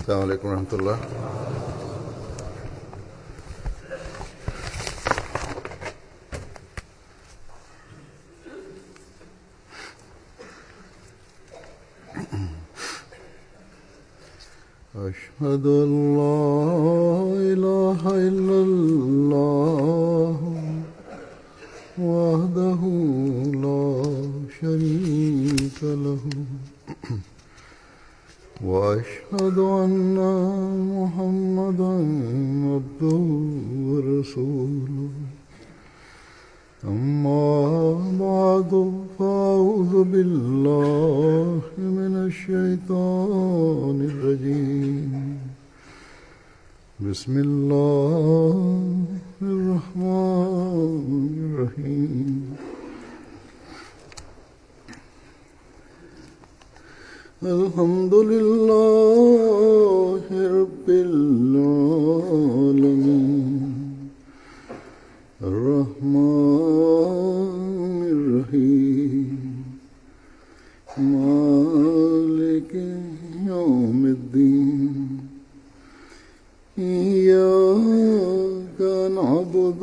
السلام عليكم ورحمة الله أشهد أن لا إله إلا الله وحده لا شريك له وأشهد أن محمدا عبده ورسوله أما بعد فأعوذ بالله من الشيطان الرجيم بسم الله الرحمن الرحيم الحمد لله رب العالمين الرحمن الرحيم مالك يوم الدين إياك نعبد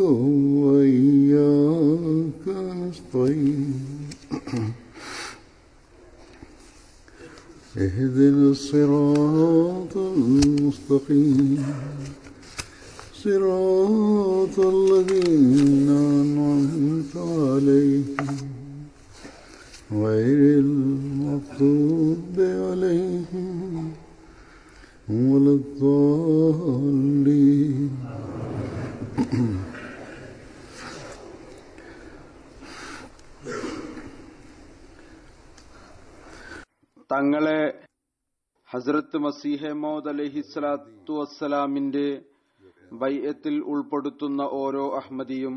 وإياك نستعين اهدنا الصراط المستقيم صراط الذين أنعمت عليهم غير المغضوب عليهم ولا الضالين തങ്ങളെ ഹസ്രത്ത് മസീഹെ മൗദ് അലഹിസ്ലാത്തു വസ്സലാമിന്റെ ബൈയത്തിൽ ഉൾപ്പെടുത്തുന്ന ഓരോ അഹമ്മദിയും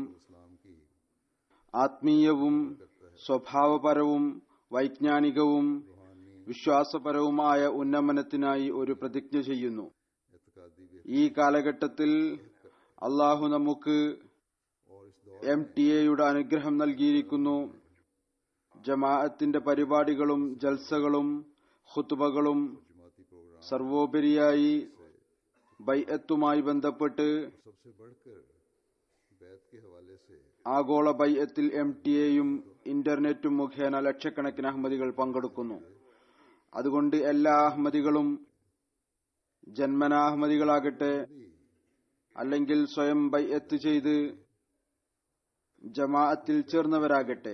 ആത്മീയവും സ്വഭാവപരവും വൈജ്ഞാനികവും വിശ്വാസപരവുമായ ഉന്നമനത്തിനായി ഒരു പ്രതിജ്ഞ ചെയ്യുന്നു ഈ കാലഘട്ടത്തിൽ അള്ളാഹു നമുക്ക് എം ടി എയുടെ അനുഗ്രഹം നൽകിയിരിക്കുന്നു ജമാഅത്തിന്റെ പരിപാടികളും ജൽസകളും ഖുത്തുബകളും സർവോപരിയായി ബൈഅത്തുമായി ബന്ധപ്പെട്ട് ആഗോള ബൈഅത്തിൽ എം ടി എയും ഇന്റർനെറ്റും മുഖേന ലക്ഷക്കണക്കിന് അഹമ്മദികൾ പങ്കെടുക്കുന്നു അതുകൊണ്ട് എല്ലാ അഹമ്മദികളും ജന്മന അഹമ്മദികളാകട്ടെ അല്ലെങ്കിൽ സ്വയം ബൈഅത്ത് ചെയ്ത് ജമാഅത്തിൽ ചേർന്നവരാകട്ടെ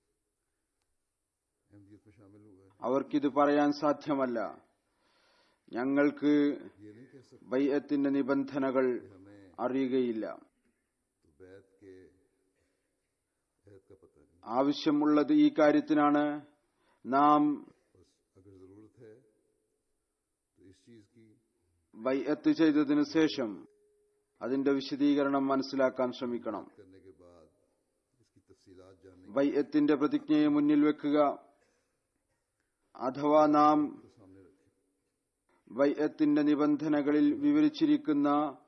അവർക്കിത് പറയാൻ സാധ്യമല്ല ഞങ്ങൾക്ക് ബൈഅത്തിന്റെ നിബന്ധനകൾ അറിയുകയില്ല ആവശ്യമുള്ളത് ഈ കാര്യത്തിനാണ് നാം ബൈഅത്ത് ചെയ്തതിനു ശേഷം അതിന്റെ വിശദീകരണം മനസ്സിലാക്കാൻ ശ്രമിക്കണം ബൈഅത്തിന്റെ പ്രതിജ്ഞയെ മുന്നിൽ വെക്കുക അഥവാ നാം ബൈഅത്തിന്റെ നിബന്ധനകളിൽ വിവരിച്ചിരിക്കുന്ന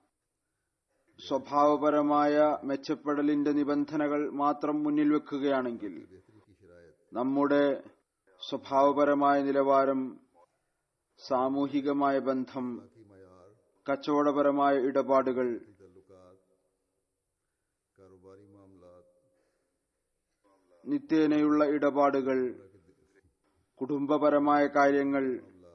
സ്വഭാവപരമായ മെച്ചപ്പെടലിന്റെ നിബന്ധനകൾ മാത്രം മുന്നിൽ വെക്കുകയാണെങ്കിൽ നമ്മുടെ സ്വഭാവപരമായ നിലവാരം സാമൂഹികമായ ബന്ധം കച്ചവടപരമായ ഇടപാടുകൾ നിത്യേനയുള്ള ഇടപാടുകൾ കുടുംബപരമായ കാര്യങ്ങൾ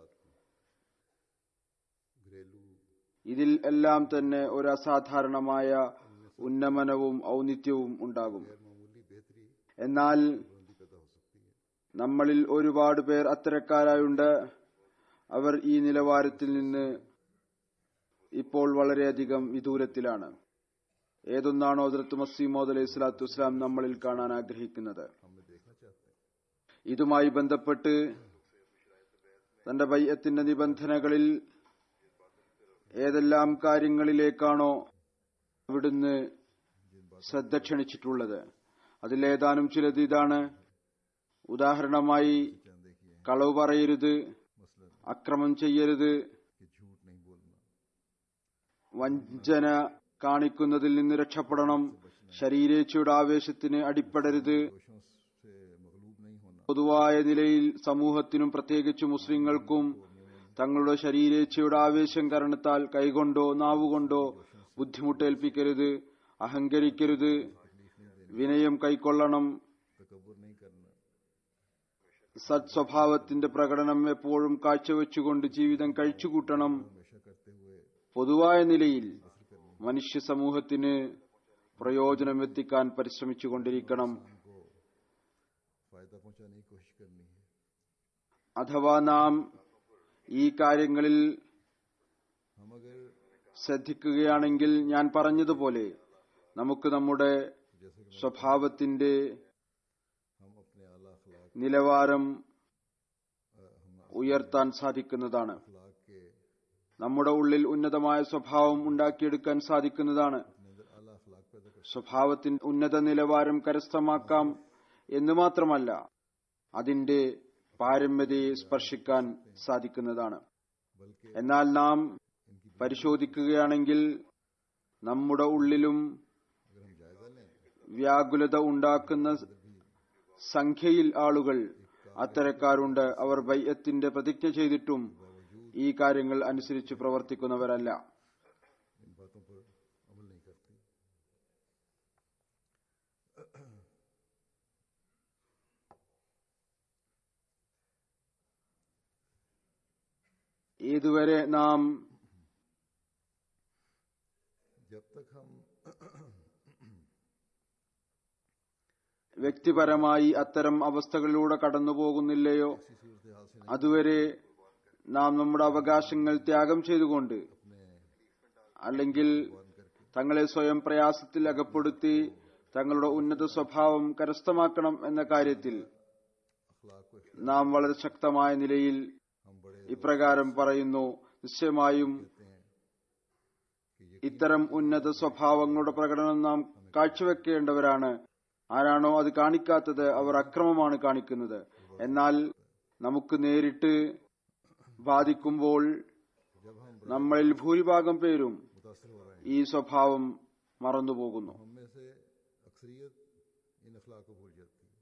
ഇതിൽ എല്ലാം തന്നെ ഒരു അസാധാരണമായ ഉന്നമനവും ഔന്നിത്യവും ഉണ്ടാകും എന്നാൽ നമ്മളിൽ ഒരുപാട് പേർ അത്തരക്കാരായുണ്ട് അവർ ഈ നിലവാരത്തിൽ നിന്ന് ഇപ്പോൾ വളരെയധികം വിദൂരത്തിലാണ് ഏതൊന്നാണോ ഹസ്രത്ത് മസീമോദ് അലൈഹി സ്വലാത്തു വസ്സലാം നമ്മളിൽ കാണാൻ ആഗ്രഹിക്കുന്നത് ഇതുമായി ബന്ധപ്പെട്ട് തന്റെ ബയ്യത്തിന്റെ നിബന്ധനകളിൽ ഏതെല്ലാം കാര്യങ്ങളിലേക്കാണോ അവിടുന്ന് ശ്രദ്ധ ക്ഷണിച്ചിട്ടുള്ളത് അതിലേതാനും ചിലത് ഇതാണ് ഉദാഹരണമായി കളവ് പറയരുത് അക്രമം ചെയ്യരുത് വഞ്ചന കാണിക്കുന്നതിൽ നിന്ന് രക്ഷപ്പെടണം ശരീരേച്ഛയുടെ ആവേശത്തിന് അടിപ്പെടരുത് പൊതുവായ നിലയിൽ സമൂഹത്തിനും പ്രത്യേകിച്ച് മുസ്ലിങ്ങൾക്കും തങ്ങളുടെ ശരീരേച്ഛയുടെ ആവേശം കാരണത്താൽ കൈകൊണ്ടോ നാവുകൊണ്ടോ ബുദ്ധിമുട്ടേൽപ്പിക്കരുത് അഹങ്കരിക്കരുത് വിനയം കൈക്കൊള്ളണം तकबर नहीं करना സത് സ്വഭാവത്തിന്റെ പ്രകടനം എപ്പോഴും കാഴ്ചവെച്ചുകൊണ്ട് ജീവിതം കഴിച്ചുകൂട്ടണം हमेशा करते हुए പൊതുവായ നിലയിൽ മനുഷ്യ സമൂഹത്തിന് പ്രയോജനം എത്തിക്കാൻ പരിശ്രമിച്ചുകൊണ്ടിരിക്കണം को फायदा पहुंचाने की कोशिश करनी है അഥവാ നാം ഈ കാര്യങ്ങളിൽ हम अगर ശ്രദ്ധിക്കുകയാണെങ്കിൽ ഞാൻ പറഞ്ഞതുപോലെ നമുക്ക് നമ്മുടെ जैसे कि സ്വഭാവത്തിന്റെ हम अपने आला अखलाक നിലവാരം अ, हम ഉയർത്താൻ സാധിക്കുന്നതാണ് अखलाक के നമ്മുടെ ഉള്ളിൽ ഉന്നതമായ സ്വഭാവം ഉണ്ടാക്കിയെടുക്കാൻ സാധിക്കുന്നതാണ് अपने अंदर आला अखलाक पैदा कर സ്വഭാവത്തിന്റെ ഉന്നത നിലവാരം കരസ്ഥമാക്കാം എന്ന് മാത്രമല്ല അതിന്റെ പാരമ്യതയെ സ്പർശിക്കാൻ സാധിക്കുന്നതാണ് बल्कि എന്നാൽ നാം പരിശോധിക്കുകയാണെങ്കിൽ നമ്മുടെ ഉള്ളിലും अगर हम जायजा लें വ്യാകുലത ഉണ്ടാക്കുന്ന സംഖ്യയിൽ ആളുകൾ അത്തരക്കാരുണ്ട് അവർ ബൈയത്തിന്റെ പ്രതിജ്ഞ ചെയ്തിട്ടും ഈ കാര്യങ്ങൾ അനുസരിച്ച് പ്രവർത്തിക്കുന്നവരല്ല इन बातों पर अमल नहीं करते ഇതുവരെ നാം जब तक हम വ്യക്തിപരമായി അത്തരം അവസ്ഥകളിലൂടെ കടന്നുപോകുന്നില്ലയോ इसी सूरत हाल से അതുവരെ നാം നമ്മുടെ അവകാശങ്ങൾ ത്യാഗം ചെയ്തുകൊണ്ട് अपने അല്ലെങ്കിൽ തങ്ങളെ സ്വയം പ്രയാസത്തിൽ അകപ്പെടുത്തി തങ്ങളുടെ ഉന്നത സ്വഭാവം കരസ്ഥമാക്കണം എന്ന കാര്യത്തിൽ अखलाक को നാം വളരെ ശക്തമായ നിലയിൽ हम बड़े ഇപ്രകാരം പറയുന്നു നിശ്ചയമായും कहते हैं कि ये ഇത്തരം ഉന്നത സ്വഭാവങ്ങളുടെ പ്രകടനം നാം കാഴ്ചവെക്കേണ്ടവരാണ് ആരാണോ അത് കാണിക്കാത്തത് അവർ അക്രമമാണ് കാണിക്കുന്നത് എന്നാൽ നമുക്ക് നേരിട്ട് ബാധിക്കുമ്പോൾ जब हम നമ്മളിൽ ഭൂരിഭാഗം പേരും मुतासर हो रहे हैं ഈ സ്വഭാവം മറന്നുപോകുന്നു हम में से अक्सरियत इन अखलाक को भूल जाती है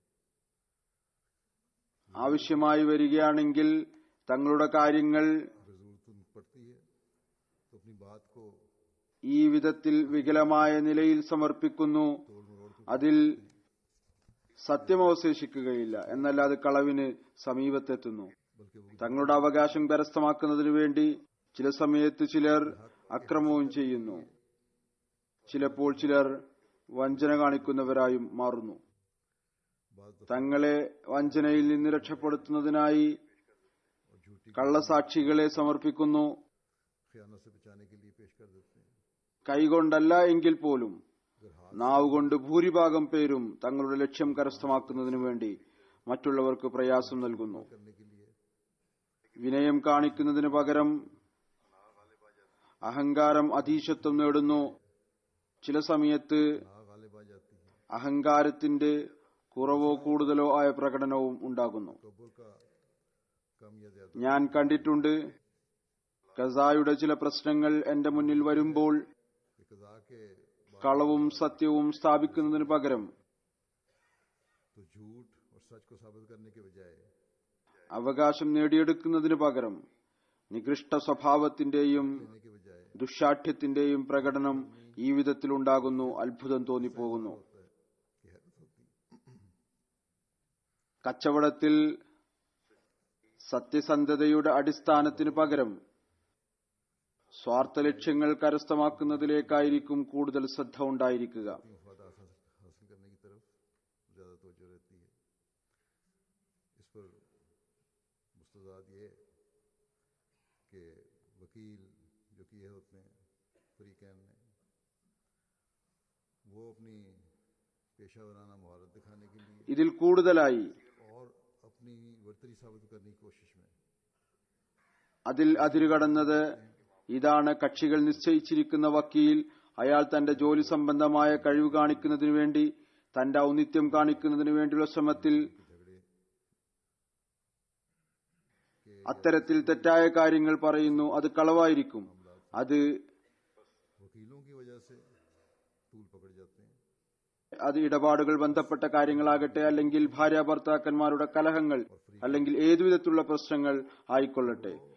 ആവശ്യമായി വരികയാണെങ്കിൽ തങ്ങളുടെ കാര്യങ്ങൾ अगर जरूरत पड़ती है तो अपनी बात को ഈ വിധത്തിൽ വികലമായ നിലയിൽ സമർപ്പിക്കുന്നു तोड़ मरोड़ कर അതിൽ സത്യം അവശേഷിക്കുകയില്ല എന്നല്ല അത് കളവിന് സമീപത്തെത്തുന്നു बल्कि वो തങ്ങളുടെ അവകാശം കരസ്ഥമാക്കുന്നതിനു വേണ്ടി ചില സമയത്ത് ചിലർ അക്രമവും ചെയ്യുന്നു ചിലപ്പോൾ ചിലർ വഞ്ചന കാണിക്കുന്നവരായും മാറുന്നു बात दफा തങ്ങളെ വഞ്ചനയിൽ നിന്ന് രക്ഷപ്പെടുത്തുന്നതിനായി और झूठी കള്ളസാക്ഷികളെ സമർപ്പിക്കുന്നു खयानत से बचाने के लिए पेश कर देते हैं കൈകൊണ്ടല്ല എങ്കിൽ പോലും अगर हाथ നാവുകൊണ്ട് ഭൂരിഭാഗം പേരും തങ്ങളുടെ ലക്ഷ്യം കരസ്ഥമാക്കുന്നതിനു വേണ്ടി മറ്റുള്ളവർക്ക് പ്രയാസം നൽകുന്നു करने के लिए വിനയം കാണിക്കുന്നതിന് പകരം അഹങ്കാരം അധീശത്വം നേടുന്നു ചില സമയത്ത് ना गालिब आ जाती है അഹങ്കാരത്തിന്റെ കുറവോ കൂടുതലോ ആയ പ്രകടനവും ഉണ്ടാകുന്നു कबूर का कम या ज्यादा ഞാൻ കണ്ടിട്ടുണ്ട് കസായുടെ ചില പ്രശ്നങ്ങൾ എന്റെ മുന്നിൽ വരുമ്പോൾ कि कजा के बाद കളവും സത്യവും സ്ഥാപിക്കുന്നതിന് പകരം तो झूठ और सच को साबित करने के बजाय അവകാശം നേടിയെടുക്കുന്നതിന് പകരം നികൃഷ്ട സ്വഭാവത്തിന്റെയും लेने के बजाय ദുഷാഠ്യത്തിന്റെയും പ്രകടനം ഈ വിധത്തിലുണ്ടാകുന്നു അത്ഭുതം തോന്നിപ്പോകുന്നു होता है कि हैरत होती है കച്ചവടത്തിൽ സത്യസന്ധതയുടെ അടിസ്ഥാനത്തിന് പകരം സ്വാർത്ഥ ലക്ഷ്യങ്ങൾ കരസ്ഥമാക്കുന്നതിലേക്കായിരിക്കും കൂടുതൽ ശ്രദ്ധ ഉണ്ടായിരിക്കുക मफादात हासिल हासिल करने की तरफ ज्यादा तवज्जो रहती है इस पर मुस्तजाद ये है कि वकील जो किए होते हैं फ्री कैन ने वो अपनी पेशा वराना महारत दिखाने के लिए ഇതിൽ കൂടുതലായി और अपनी वर्तरी साबित करने की कोशिश में അതിൽ അതിരുകടന്നത് ഇതാണ് കക്ഷികൾ നിശ്ചയിച്ചിരിക്കുന്ന വക്കീൽ അയാൾ തന്റെ ജോലി സംബന്ധമായ കഴിവ് കാണിക്കുന്നതിനു വേണ്ടി തന്റെ ഔന്നിത്യം കാണിക്കുന്നതിനു വേണ്ടിയുള്ള ശ്രമത്തിൽ അത്തരത്തിൽ തെറ്റായ കാര്യങ്ങൾ പറയുന്നു അത് കളവായിരിക്കും അത് वकीलों की वजह से तूल पकड़ जाते हैं അത് ഇടപാടുകൾ ബന്ധപ്പെട്ട കാര്യങ്ങളാകട്ടെ അല്ലെങ്കിൽ ഭാര്യ ഭർത്താക്കന്മാരുടെ കലഹങ്ങൾ അല്ലെങ്കിൽ ഏതുവിധത്തിലുള്ള പ്രശ്നങ്ങൾ ആയിക്കൊള്ളട്ടെ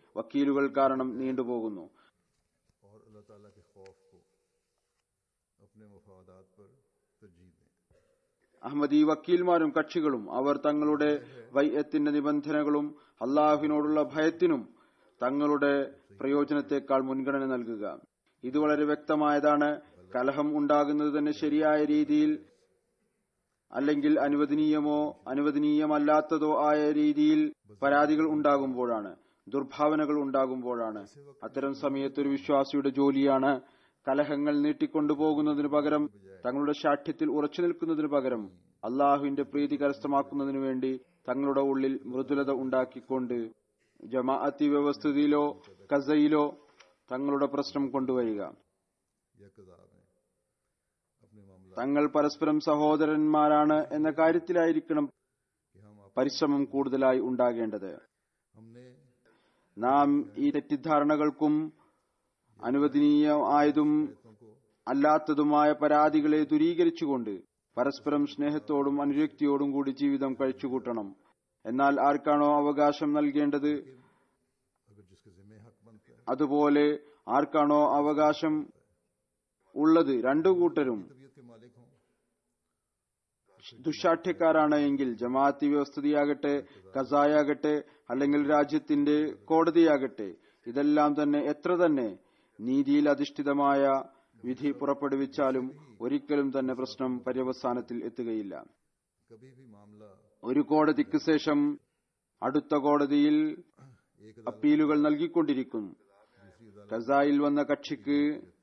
വക്കീലുകൾ കാരണം നീണ്ടുപോകുന്നു और अल्लाह ताला के खौफ को अपने मफादात पर तरजीह दें അഹമ്മദി വക്കീൽമാരും കക്ഷികളും അവർ തങ്ങളുടെ വൈയത്തിന്റെ നിബന്ധനകളും അള്ളാഹുവിനോടുള്ള ഭയത്തിനും തങ്ങളുടെ പ്രയോജനത്തെക്കാൾ മുൻഗണന നൽകുക ഇത് വളരെ വ്യക്തമായതാണ് കലഹം ഉണ്ടാകുന്നത് തന്നെ ശരിയായ രീതിയിൽ അല്ലെങ്കിൽ അനുവദനീയമോ അനുവദനീയമല്ലാത്തതോ ആയ രീതിയിൽ പരാതികൾ ഉണ്ടാകുമ്പോഴാണ് ദുർഭാവനകൾ ഉണ്ടാകുമ്പോഴാണ് അത്തരം സമയത്ത് ഒരു വിശ്വാസിയുടെ ജോലിയാണ് കലഹങ്ങൾ നീട്ടിക്കൊണ്ടുപോകുന്നതിനു പകരം തങ്ങളുടെ ശാഠ്യത്തിൽ ഉറച്ചു നിൽക്കുന്നതിനു പകരം അള്ളാഹുവിന്റെ പ്രീതി കരസ്ഥമാക്കുന്നതിനു വേണ്ടി തങ്ങളുടെ ഉള്ളിൽ മൃദുലത ഉണ്ടാക്കിക്കൊണ്ട് ജമാഅത്തി വ്യവസ്ഥിതിയിലോ കസയിലോ തങ്ങളുടെ പ്രശ്നം കൊണ്ടുവരിക या कदा में अपने मामला തങ്ങൾ പരസ്പരം സഹോദരന്മാരാണ് എന്ന കാര്യത്തിലായിരിക്കണം कि हम आप പരിശ്രമം കൂടുതലായി ഉണ്ടാകേണ്ടത് हमने നാം ഈ തെറ്റിദ്ധാരണകൾക്കും അനുവദനീയമായതും അല്ലാത്തതുമായ പരാതികളെ ദൂരീകരിച്ചുകൊണ്ട് പരസ്പരം സ്നേഹത്തോടും അനുരക്തിയോടും കൂടി ജീവിതം കഴിച്ചുകൂട്ടണം എന്നാൽ ആർക്കാണോ അവകാശം നൽകേണ്ടത് अगर जिसके जिम्मे हक बनता है അതുപോലെ ആർക്കാണോ അവകാശം ഉള്ളത് രണ്ടു കൂട്ടരും तबीयत के मालिक हों ദുശാഠ്യക്കാരാണ് എങ്കിൽ ജമാഅത്തി വ്യവസ്ഥിതിയാകട്ടെ കസായാകട്ടെ അല്ലെങ്കിൽ രാജ്യത്തിന്റെ കോടതിയാകട്ടെ ഇതെല്ലാം തന്നെ എത്ര തന്നെ നീതിയിൽ അധിഷ്ഠിതമായ വിധി പുറപ്പെടുവിച്ചാലും ഒരിക്കലും തന്നെ പ്രശ്നം പര്യവസാനത്തിൽ എത്തുകയില്ല कभी भी मामला ഒരു കോടതിക്ക് ശേഷം അടുത്ത കോടതിയിൽ एक അപ്പീലുകൾ നൽകിക്കൊണ്ടിരിക്കും दूसरी अदालत കസായിൽ വന്ന കക്ഷിക്ക്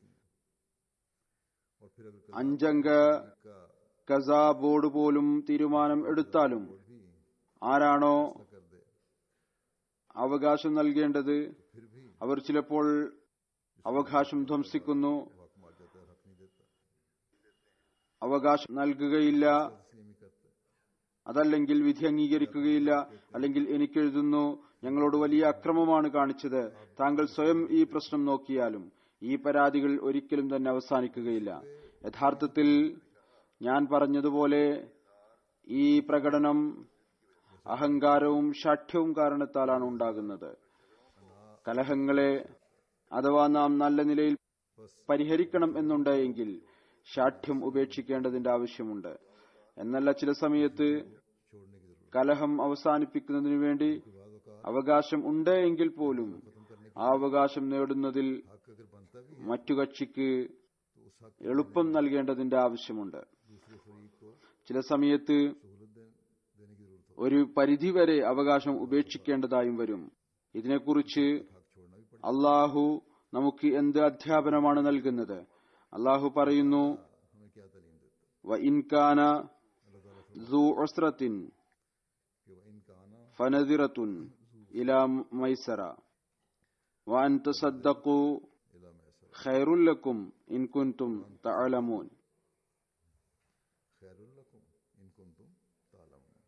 और फिर अगर അഞ്ചംഗ का കസാ ബോർഡ് പോലും തീരുമാനം എടുത്താലും भी ആരാണോ कर दे അവകാശം നൽകേണ്ടത് फिर भी അവർ ചിലപ്പോൾ അവകാശം ധ്വംസിക്കുന്നു हक मार जाता है हक नहीं देता അവകാശം നൽകുകയില്ല तस्लीम ही करता है അതല്ലെങ്കിൽ വിധി അംഗീകരിക്കുകയില്ല അല്ലെങ്കിൽ എനിക്കെഴുതുന്നു ഞങ്ങളോട് വലിയ അക്രമമാണ് കാണിച്ചത് താങ്കൾ സ്വയം ഈ പ്രശ്നം നോക്കിയാലും ഈ പരാതികൾ ഒരിക്കലും തന്നെ അവസാനിക്കുകയില്ല യഥാർത്ഥത്തിൽ ഞാൻ പറഞ്ഞതുപോലെ ഈ പ്രകടനം അഹങ്കാരവും ശാഠ്യവും കാരണത്താലാണ് ഉണ്ടാകുന്നത് കലഹങ്ങളെ അഥവാ നാം നല്ല നിലയിൽ പരിഹരിക്കണം എന്നുണ്ടെങ്കിൽ ശാഠ്യം ഉപേക്ഷിക്കേണ്ടതിന്റെ ആവശ്യമുണ്ട് എന്നല്ല ചില സമയത്ത് छोड़ने की जरूरत കലഹം അവസാനിപ്പിക്കുന്നതിനു വേണ്ടി അവകാശം ഉണ്ട് എങ്കിൽ പോലും ആ അവകാശം നേടുന്നതിൽ हक अगर बनता भी മറ്റു കക്ഷിക്ക് तो उस हक എളുപ്പം നൽകേണ്ടതിന്റെ ആവശ്യമുണ്ട് दूसरे फरीक को ചില സമയത്ത് सहूलत दे, देने की जरूरत हो ഒരു പരിധിവരെ അവകാശം ഉപേക്ഷിക്കേണ്ടതായും വരും ഇതിനെക്കുറിച്ച് हक छोड़ना भी അള്ളാഹു നമുക്ക് എന്ത് അധ്യാപനമാണ് നൽകുന്നത് അള്ളാഹു പറയുന്നു पड़ेगा हमें क्या तालीम देता വ ഇൻകാന अल्लाह ताला ذو عسرة कि वह इनका आना فنذرة إلى ميسرة وأن تصدقوا इला मैसर خير لكم إن كنتم تعلمون खैरुल लकुम इन कुंतुम तालमून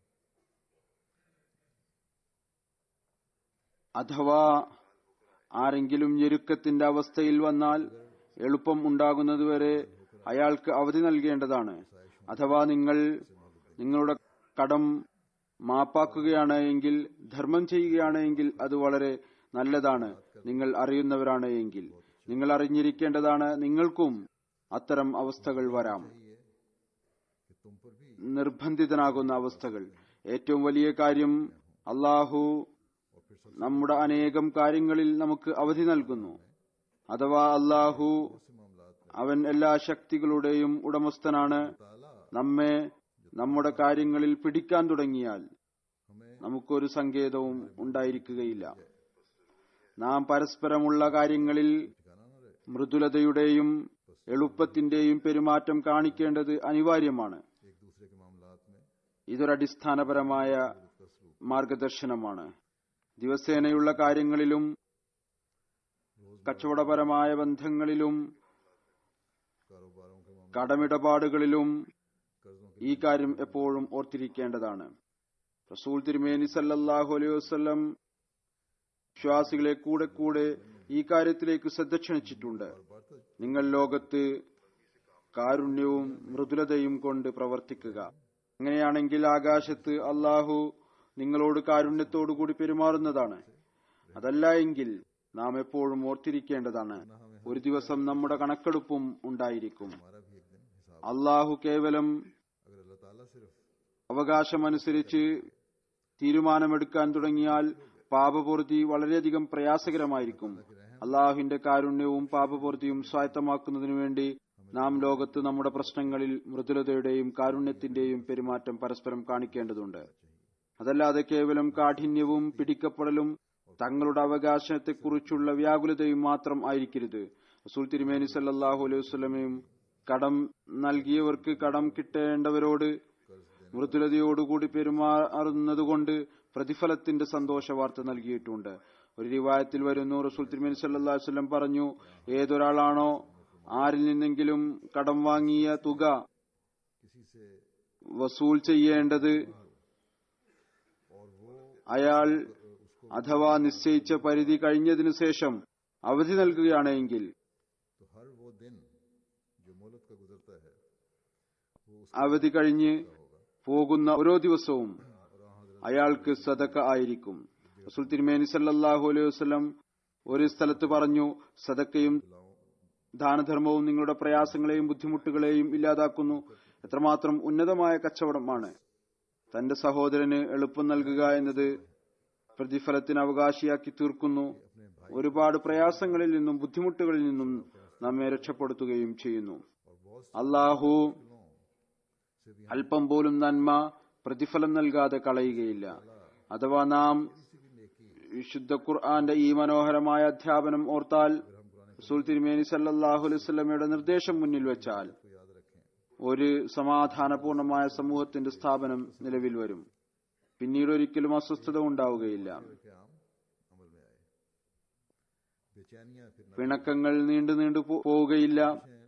അഥവാ ആരെങ്കിലും ഞെരുക്കത്തിന്റെ അവസ്ഥയിൽ വന്നാൽ എളുപ്പം ഉണ്ടാകുന്നതുവരെ അയാൾക്ക് അവധി നൽകേണ്ടതാണ് അഥവാ നിങ്ങൾ നിങ്ങളുടെ കടം മാപ്പാക്കുകയാണ് എങ്കിൽ ധർമ്മം ചെയ്യുകയാണ് എങ്കിൽ അത് വളരെ നല്ലതാണ് നിങ്ങൾ അറിയുന്നവരാണ് എങ്കിൽ നിങ്ങൾ അറിഞ്ഞിരിക്കേണ്ടതാണ് നിങ്ങൾക്കും അത്തരം അവസ്ഥകൾ വരാം कि तुम पर भी നിർബന്ധിതനാകുന്ന അവസ്ഥകൾ ഏറ്റവും വലിയ കാര്യം അള്ളാഹു നമ്മുടെ അനേകം കാര്യങ്ങളിൽ നമുക്ക് അവധി നൽകുന്നു അഥവാ അള്ളാഹു അവൻ എല്ലാ ശക്തികളുടെയും ഉടമസ്ഥനാണ് ताला നമ്മെ നമ്മുടെ കാര്യങ്ങളിൽ പിടിക്കാൻ തുടങ്ങിയാൽ हमें നമുക്കൊരു സങ്കേതവും ഉണ്ടായിരിക്കുകയില്ല നാം പരസ്പരമുള്ള കാര്യങ്ങളിൽ ठिकाना न रहे മൃദുലതയുടെയും എളുപ്പത്തിന്റെയും പെരുമാറ്റം കാണിക്കേണ്ടത് അനിവാര്യമാണ് एक दूसरे के मामलात में ഇതൊരടിസ്ഥാനപരമായ മാർഗദർശനമാണ് ദിവസേനയുള്ള കാര്യങ്ങളിലും കച്ചവടപരമായ ബന്ധങ്ങളിലും कारोबारों के मामले കടമിടപാടുകളിലും कर्जों के ഈ കാര്യം എപ്പോഴും ഓർത്തിരിക്കേണ്ടതാണ് റസൂൽ തിരുമേനി സല്ലല്ലാഹു അലൈഹി വസല്ലം വിശ്വാസികളെ കൂടെ കൂടെ ഈ കാര്യത്തിലേക്ക് ശ്രദ്ധ ക്ഷണിച്ചിട്ടുണ്ട് നിങ്ങൾ ലോകത്ത് കാരുണ്യവും മൃദുലതയും കൊണ്ട് പ്രവർത്തിക്കുക അങ്ങനെയാണെങ്കിൽ ആകാശത്ത് അള്ളാഹു നിങ്ങളോട് കാരുണ്യത്തോടുകൂടി പെരുമാറുന്നതാണ് അതല്ല എങ്കിൽ നാം എപ്പോഴും ഓർത്തിരിക്കേണ്ടതാണ് ഒരു ദിവസം നമ്മുടെ കണക്കെടുപ്പും ഉണ്ടായിരിക്കും हमारा भी एक दिन हिसाब അള്ളാഹു കേവലം अगर अल्लाह ताला सिर्फ അവകാശമനുസരിച്ച് തീരുമാനമെടുക്കാൻ തുടങ്ങിയാൽ പാപപൂർത്തി വളരെയധികം പ്രയാസകരമായിരിക്കും അള്ളാഹുവിന്റെ കാരുണ്യവും പാപപൂർത്തിയും സ്വായത്തമാക്കുന്നതിനു വേണ്ടി നാം ലോകത്ത് നമ്മുടെ പ്രശ്നങ്ങളിൽ മൃദുലതയുടെയും കാരുണ്യത്തിന്റെയും പെരുമാറ്റം പരസ്പരം കാണിക്കേണ്ടതുണ്ട് അതല്ലാതെ കേവലം കാഠിന്യവും പിടിക്കപ്പെടലും തങ്ങളുടെ അവകാശത്തെക്കുറിച്ചുള്ള വ്യാകുലതയും മാത്രം ആയിരിക്കരുത് റസൂൽ തിരുമേനി സല്ലല്ലാഹു അലൈഹി വസല്ലമയും കടം നൽകിയവർക്ക് കടം കിട്ടേണ്ടവരോട് മൃദുലതയോടുകൂടി പെരുമാറുന്നതുകൊണ്ട് പ്രതിഫലത്തിന്റെ സന്തോഷ വാർത്ത നൽകിയിട്ടുണ്ട് ഒരു റിവായത്തിൽ വരുന്നു റസൂൽ തിരുമേനി സല്ലല്ലാഹു അലൈഹി വസല്ലം പറഞ്ഞു ഏതൊരാളാണോ ആരിൽ നിന്നെങ്കിലും കടം വാങ്ങിയ തുക किसी से വസൂൽ ചെയ്യേണ്ടത് और वो അയാൾ അഥവാ നിശ്ചയിച്ച പരിധി കഴിഞ്ഞതിനു ശേഷം അവധി നൽകുകയാണെങ്കിൽ तो हर वो दिन जो मोहलत का गुजरता है वो उस അവധി കഴിഞ്ഞ് പോകുന്ന ഓരോ ദിവസവും और वहाँ हजरत അയാൾക്ക് സദക്ക ആയിരിക്കും റസൂൽ തിരുമേനി സല്ലല്ലാഹു അലൈഹി വസല്ലം ഒരു സ്ഥലത്ത് പറഞ്ഞു സദക്കയും ദാനധർമ്മവും നിങ്ങളുടെ പ്രയാസങ്ങളെയും ബുദ്ധിമുട്ടുകളെയും ഇല്ലാതാക്കുന്നു എത്രമാത്രം ഉന്നതമായ കച്ചവടമാണ് തന്റെ സഹോദരന് എളുപ്പം നൽകുക എന്നത് പ്രതിഫലത്തിന് അവകാശിയാക്കി തീർക്കുന്നു ഒരുപാട് പ്രയാസങ്ങളിൽ നിന്നും ബുദ്ധിമുട്ടുകളിൽ നിന്നും നമ്മെ രക്ഷപ്പെടുത്തുകയും ചെയ്യുന്നു और बहुत അള്ളാഹു से भी അല്പം പോലും നന്മ പ്രതിഫലം നൽകാതെ കളയുകയില്ല അഥവാ നാം വിശുദ്ധ ഖുർആന്റെ ഈ മനോഹരമായ അധ്യാപനം ഓർത്താൽ റസൂൽ തിരുമേനി സല്ലല്ലാഹു അലൈഹി വസല്ലമയുടെ നിർദ്ദേശം മുന്നിൽ വെച്ചാൽ को याद रखें ഒരു സമാധാനപൂർണമായ സമൂഹത്തിന്റെ സ്ഥാപനം നിലവിൽ വരും പിന്നീട് ഒരിക്കലും അസ്വസ്ഥത ഉണ്ടാവുകയില്ല के आम अमल में आए बेचैनियां फिर न പിണക്കങ്ങൾ നീണ്ടു നീണ്ടു പോ- പോവുകയില്ല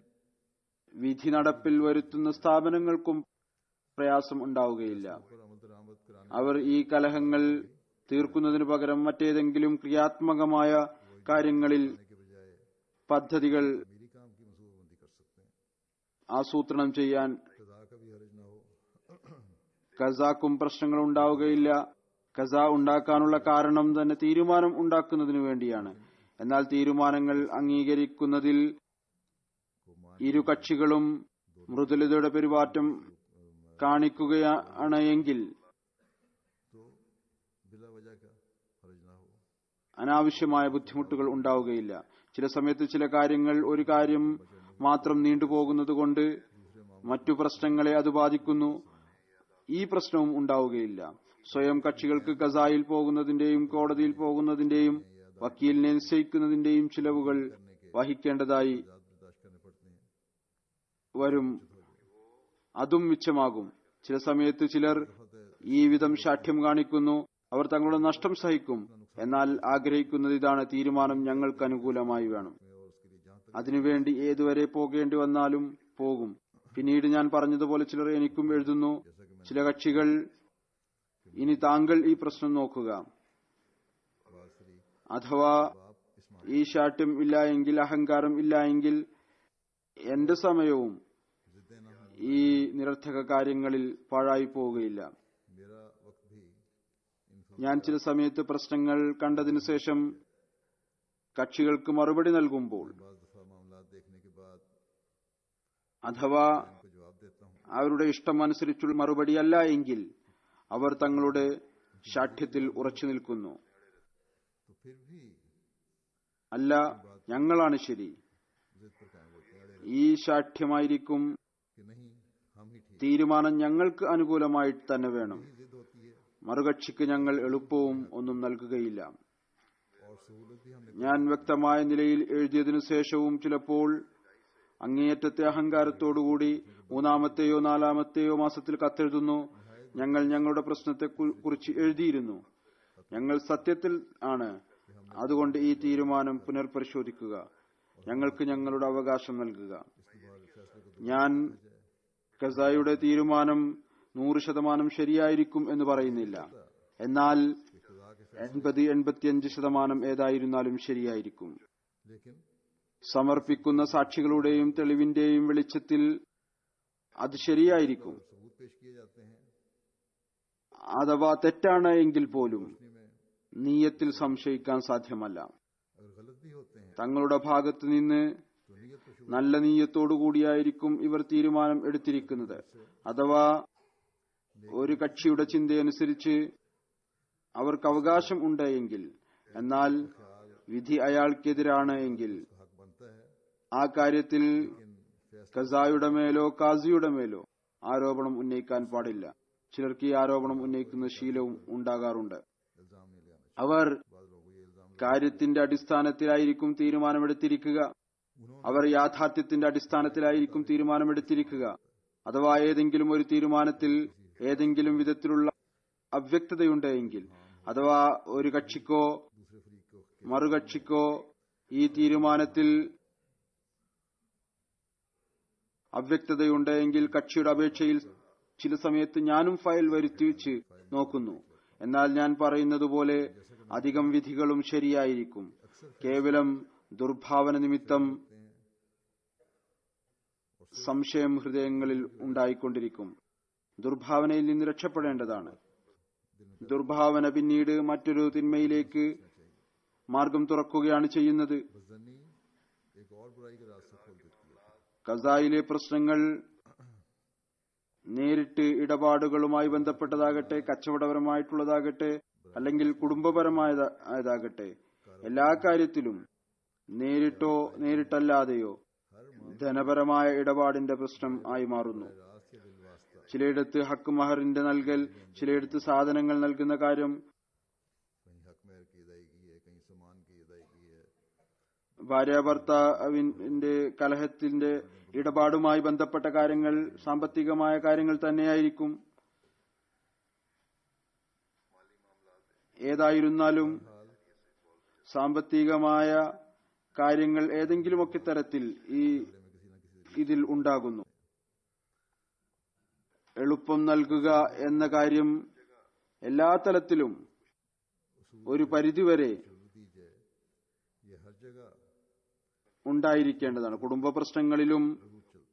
വിധി നടപ്പിൽ വരുത്തുന്ന സ്ഥാപനങ്ങൾക്കും പ്രയാസം ഉണ്ടാവുകയില്ല पर अमल दरामद कराने അവർ ഈ കലഹങ്ങൾ തീർക്കുന്നതിനു പകരം മറ്റേതെങ്കിലും ക്രിയാത്മകമായ കാര്യങ്ങളിൽ के बजाय പദ്ധതികൾ मेरी काम की मनसूबाबंदी कर सकते हैं ആസൂത്രണം ചെയ്യാൻ सजा का भी हर्ज ना हो കസാക്കും പ്രശ്നങ്ങൾ ഉണ്ടാവുകയില്ല കസ ഉണ്ടാക്കാനുള്ള കാരണം തന്നെ തീരുമാനം ഉണ്ടാക്കുന്നതിനു വേണ്ടിയാണ് എന്നാൽ തീരുമാനങ്ങൾ അംഗീകരിക്കുന്നതിൽ ഇരു കക്ഷികളും മൃദുലതയുടെ പെരുമാറ്റം കാണിക്കുകയാണ് എങ്കിൽ तो बिला वजह का हर्ज ना हो അനാവശ്യമായ ബുദ്ധിമുട്ടുകൾ ഉണ്ടാവുകയില്ല ചില സമയത്ത് ചില കാര്യങ്ങൾ ഒരു കാര്യം മാത്രം നീണ്ടുപോകുന്നത് കൊണ്ട് മറ്റു പ്രശ്നങ്ങളെ അത് ബാധിക്കുന്നു ഈ പ്രശ്നവും ഉണ്ടാവുകയില്ല സ്വയം കക്ഷികൾക്ക് ഗസായിൽ പോകുന്നതിന്റെയും കോടതിയിൽ പോകുന്നതിന്റെയും വക്കീലിനെ നിശ്ചയിക്കുന്നതിന്റെയും ചിലവുകൾ വഹിക്കേണ്ടതായി आजाद बर्दाश्त करने पड़ते हैं വരും അതും മിച്ചമാകും ചില സമയത്ത് ചിലർ ഈ വിധം ശാഠ്യം കാണിക്കുന്നു അവർ തങ്ങളുടെ നഷ്ടം സഹിക്കും എന്നാൽ ആഗ്രഹിക്കുന്നത് ഇതാണ് തീരുമാനം ഞങ്ങൾക്ക് അനുകൂലമായി വേണം और उसके लिए जहां तक അതിനുവേണ്ടി ഏതുവരെ പോകേണ്ടി വന്നാലും പോകും പിന്നീട് ഞാൻ പറഞ്ഞതുപോലെ ചിലർ എനിക്കും എഴുതുന്നു ചില കക്ഷികൾ ഇനി താങ്കൾ ഈ പ്രശ്നം നോക്കുക बासरी അഥവാ बाप इस्माइल ഈ ശാഠ്യം ഇല്ല എങ്കിൽ അഹങ്കാരം ഇല്ല എങ്കിൽ എന്റെ സമയവും जिद्दे ना हो ഈ നിരർത്ഥക കാര്യങ്ങളിൽ പാഴായി പോവുകയില്ല मेरा वक्त भी इन ഞാൻ ചില സമയത്ത് പ്രശ്നങ്ങൾ കണ്ടതിനു ശേഷം കക്ഷികൾക്ക് മറുപടി നൽകുമ്പോൾ बाज दफा मामला देखने के बाद അഥവാ इनको जवाब देता हूँ അവരുടെ ഇഷ്ടം അനുസരിച്ചുള്ള മറുപടിയല്ല എങ്കിൽ അവർ തങ്ങളുടെ ശാഠ്യത്തിൽ ഉറച്ചു നിൽക്കുന്നു तो फिर भी അല്ല ഞങ്ങളാണ് ശരി जिद पर कायम रहते हैं अड़े ഈ ശാഠ്യമായിരിക്കും कि नहीं हम ही ठीक തീരുമാനം ഞങ്ങൾക്ക് അനുകൂലമായിട്ട് തന്നെ വേണം यही जिद होती है മറുകക്ഷിക്ക് ഞങ്ങൾ എളുപ്പവും ഒന്നും നൽകുകയില്ല और सहूलत भी हमने ഞാൻ വ്യക്തമായ നിലയിൽ എഴുതിയതിനു ശേഷവും ചിലപ്പോൾ അങ്ങേയറ്റത്തെ അഹങ്കാരത്തോടുകൂടി മൂന്നാമത്തെയോ നാലാമത്തെയോ മാസത്തിൽ കത്തെഴുതുന്നു ഞങ്ങൾ ഞങ്ങളുടെ പ്രശ്നത്തെ കു- കുറിച്ച് എഴുതിയിരുന്നു ഞങ്ങൾ സത്യത്തിൽ ആണ് അതുകൊണ്ട് ഈ തീരുമാനം പുനർപരിശോധിക്കുക ഞങ്ങൾക്ക് ഞങ്ങളുടെ അവകാശം നൽകുക ഞാൻ ഖസായുടെ തീരുമാനം നൂറ് ശതമാനം ശരിയായിരിക്കും എന്ന് പറയുന്നില്ല എന്നാൽ എൺപത് എൺപത്തിയഞ്ച് ശതമാനം ഏതായിരുന്നാലും ശരിയായിരിക്കും लेकिन സമർപ്പിക്കുന്ന സാക്ഷികളുടെയും തെളിവിന്റെയും വെളിച്ചത്തിൽ അത് ശരിയായിരിക്കും सबूत पेश किए जाते हैं അഥവാ തെറ്റാണ് എങ്കിൽ പോലും रोशनी में നീയത്തിൽ സംശയിക്കാൻ സാധ്യമല്ല अगर गलत भी होते हैं തങ്ങളുടെ ഭാഗത്ത് നിന്ന് तो नीयत तो शुभ നല്ല നീയത്തോടു കൂടിയായിരിക്കും ഇവർ തീരുമാനം എടുത്തിരിക്കുന്നത് അഥവാ ഒരു കക്ഷിയുടെ ചിന്തയനുസരിച്ച് അവർക്ക് അവകാശം ഉണ്ട് എങ്കിൽ എന്നാൽ വിധി അയാൾക്കെതിരാണ് എങ്കിൽ का हक बनता है ആ കാര്യത്തിൽ लेकिन फैसला ഖസായുടെ മേലോ കാസിയുടെ മേലോ ആരോപണം ഉന്നയിക്കാൻ പാടില്ല ചിലർക്ക് ഈ ആരോപണം ഉന്നയിക്കുന്ന ശീലവും ഉണ്ടാകാറുണ്ട് इल्जाम नहीं लगाना അവർ चाहिए बाद लोगों को ये इल्जाम കാര്യത്തിന്റെ അടിസ്ഥാനത്തിലായിരിക്കും തീരുമാനമെടുത്തിരിക്കുക അവർ യാഥാർത്ഥ്യത്തിന്റെ അടിസ്ഥാനത്തിലായിരിക്കും തീരുമാനമെടുത്തിരിക്കുക അഥവാ ഏതെങ്കിലും ഒരു തീരുമാനത്തിൽ ഏതെങ്കിലും വിധത്തിലുള്ള അവ്യക്തതയുണ്ടെങ്കിൽ അഥവാ ഒരു കക്ഷിക്കോ दूसरे फरीक को മറുകക്ഷിക്കോ ഈ തീരുമാനത്തിൽ അവ്യക്തതയുണ്ടെങ്കിൽ കക്ഷിയുടെ അപേക്ഷയിൽ ചില സമയത്ത് ഞാനും ഫയൽ വരുത്തി വെച്ച് നോക്കുന്നു എന്നാൽ ഞാൻ പറയുന്നത് പോലെ അധികം വിധികളും ശരിയായിരിക്കും കേവലം ദുർഭാവന നിമിത്തം സംശയം ഹൃദയങ്ങളിൽ ഉണ്ടായിക്കൊണ്ടിരിക്കും ദുർഭാവനയിൽ നിന്ന് രക്ഷപ്പെടേണ്ടതാണ് ദുർഭാവന പിന്നീട് മറ്റൊരു തിന്മയിലേക്ക് മാർഗം തുറക്കുകയാണ് ചെയ്യുന്നത് बजनी एक और बुराई का रास्ता खोल देती है കസായിലെ പ്രശ്നങ്ങൾ നേരിട്ട് ഇടപാടുകളുമായി ബന്ധപ്പെട്ടതാകട്ടെ കച്ചവടപരമായിട്ടുള്ളതാകട്ടെ അല്ലെങ്കിൽ കുടുംബപരമായതാകട്ടെ എല്ലാ കാര്യത്തിലും നേരിട്ടോ നേരിട്ടല്ലാതെയോ ധനപരമായ ഇടപാടിന്റെ പ്രശ്നം ആയി മാറുന്നു रास्त या बिलवास्ता ചിലയിടത്ത് ഹക്ക് മഹറിന്റെ നൽകൽ ചിലയിടത്ത് സാധനങ്ങൾ നൽകുന്ന കാര്യം कहीं हक मेहर की अदायगी है कहीं सामान की अदायगी है ഭാര്യ ഭർത്താവിന്റെ കലഹത്തിന്റെ ഇടപാടുമായി ബന്ധപ്പെട്ട കാര്യങ്ങൾ സാമ്പത്തികമായ കാര്യങ്ങൾ തന്നെയായിരിക്കും ഏതായിരുന്നാലും സാമ്പത്തികമായ കാര്യങ്ങൾ ഏതെങ്കിലുമൊക്കെ തരത്തിൽ ഈ ഇതിൽ ഉണ്ടാകുന്നു എളുപ്പം നൽകുക എന്ന കാര്യം എല്ലാ തലത്തിലും ഒരു പരിധിവരെ दी जाए ये हर जगह ഉണ്ടായിരിക്കേണ്ടതാണ് കുടുംബ പ്രശ്നങ്ങളിലും रूप चलता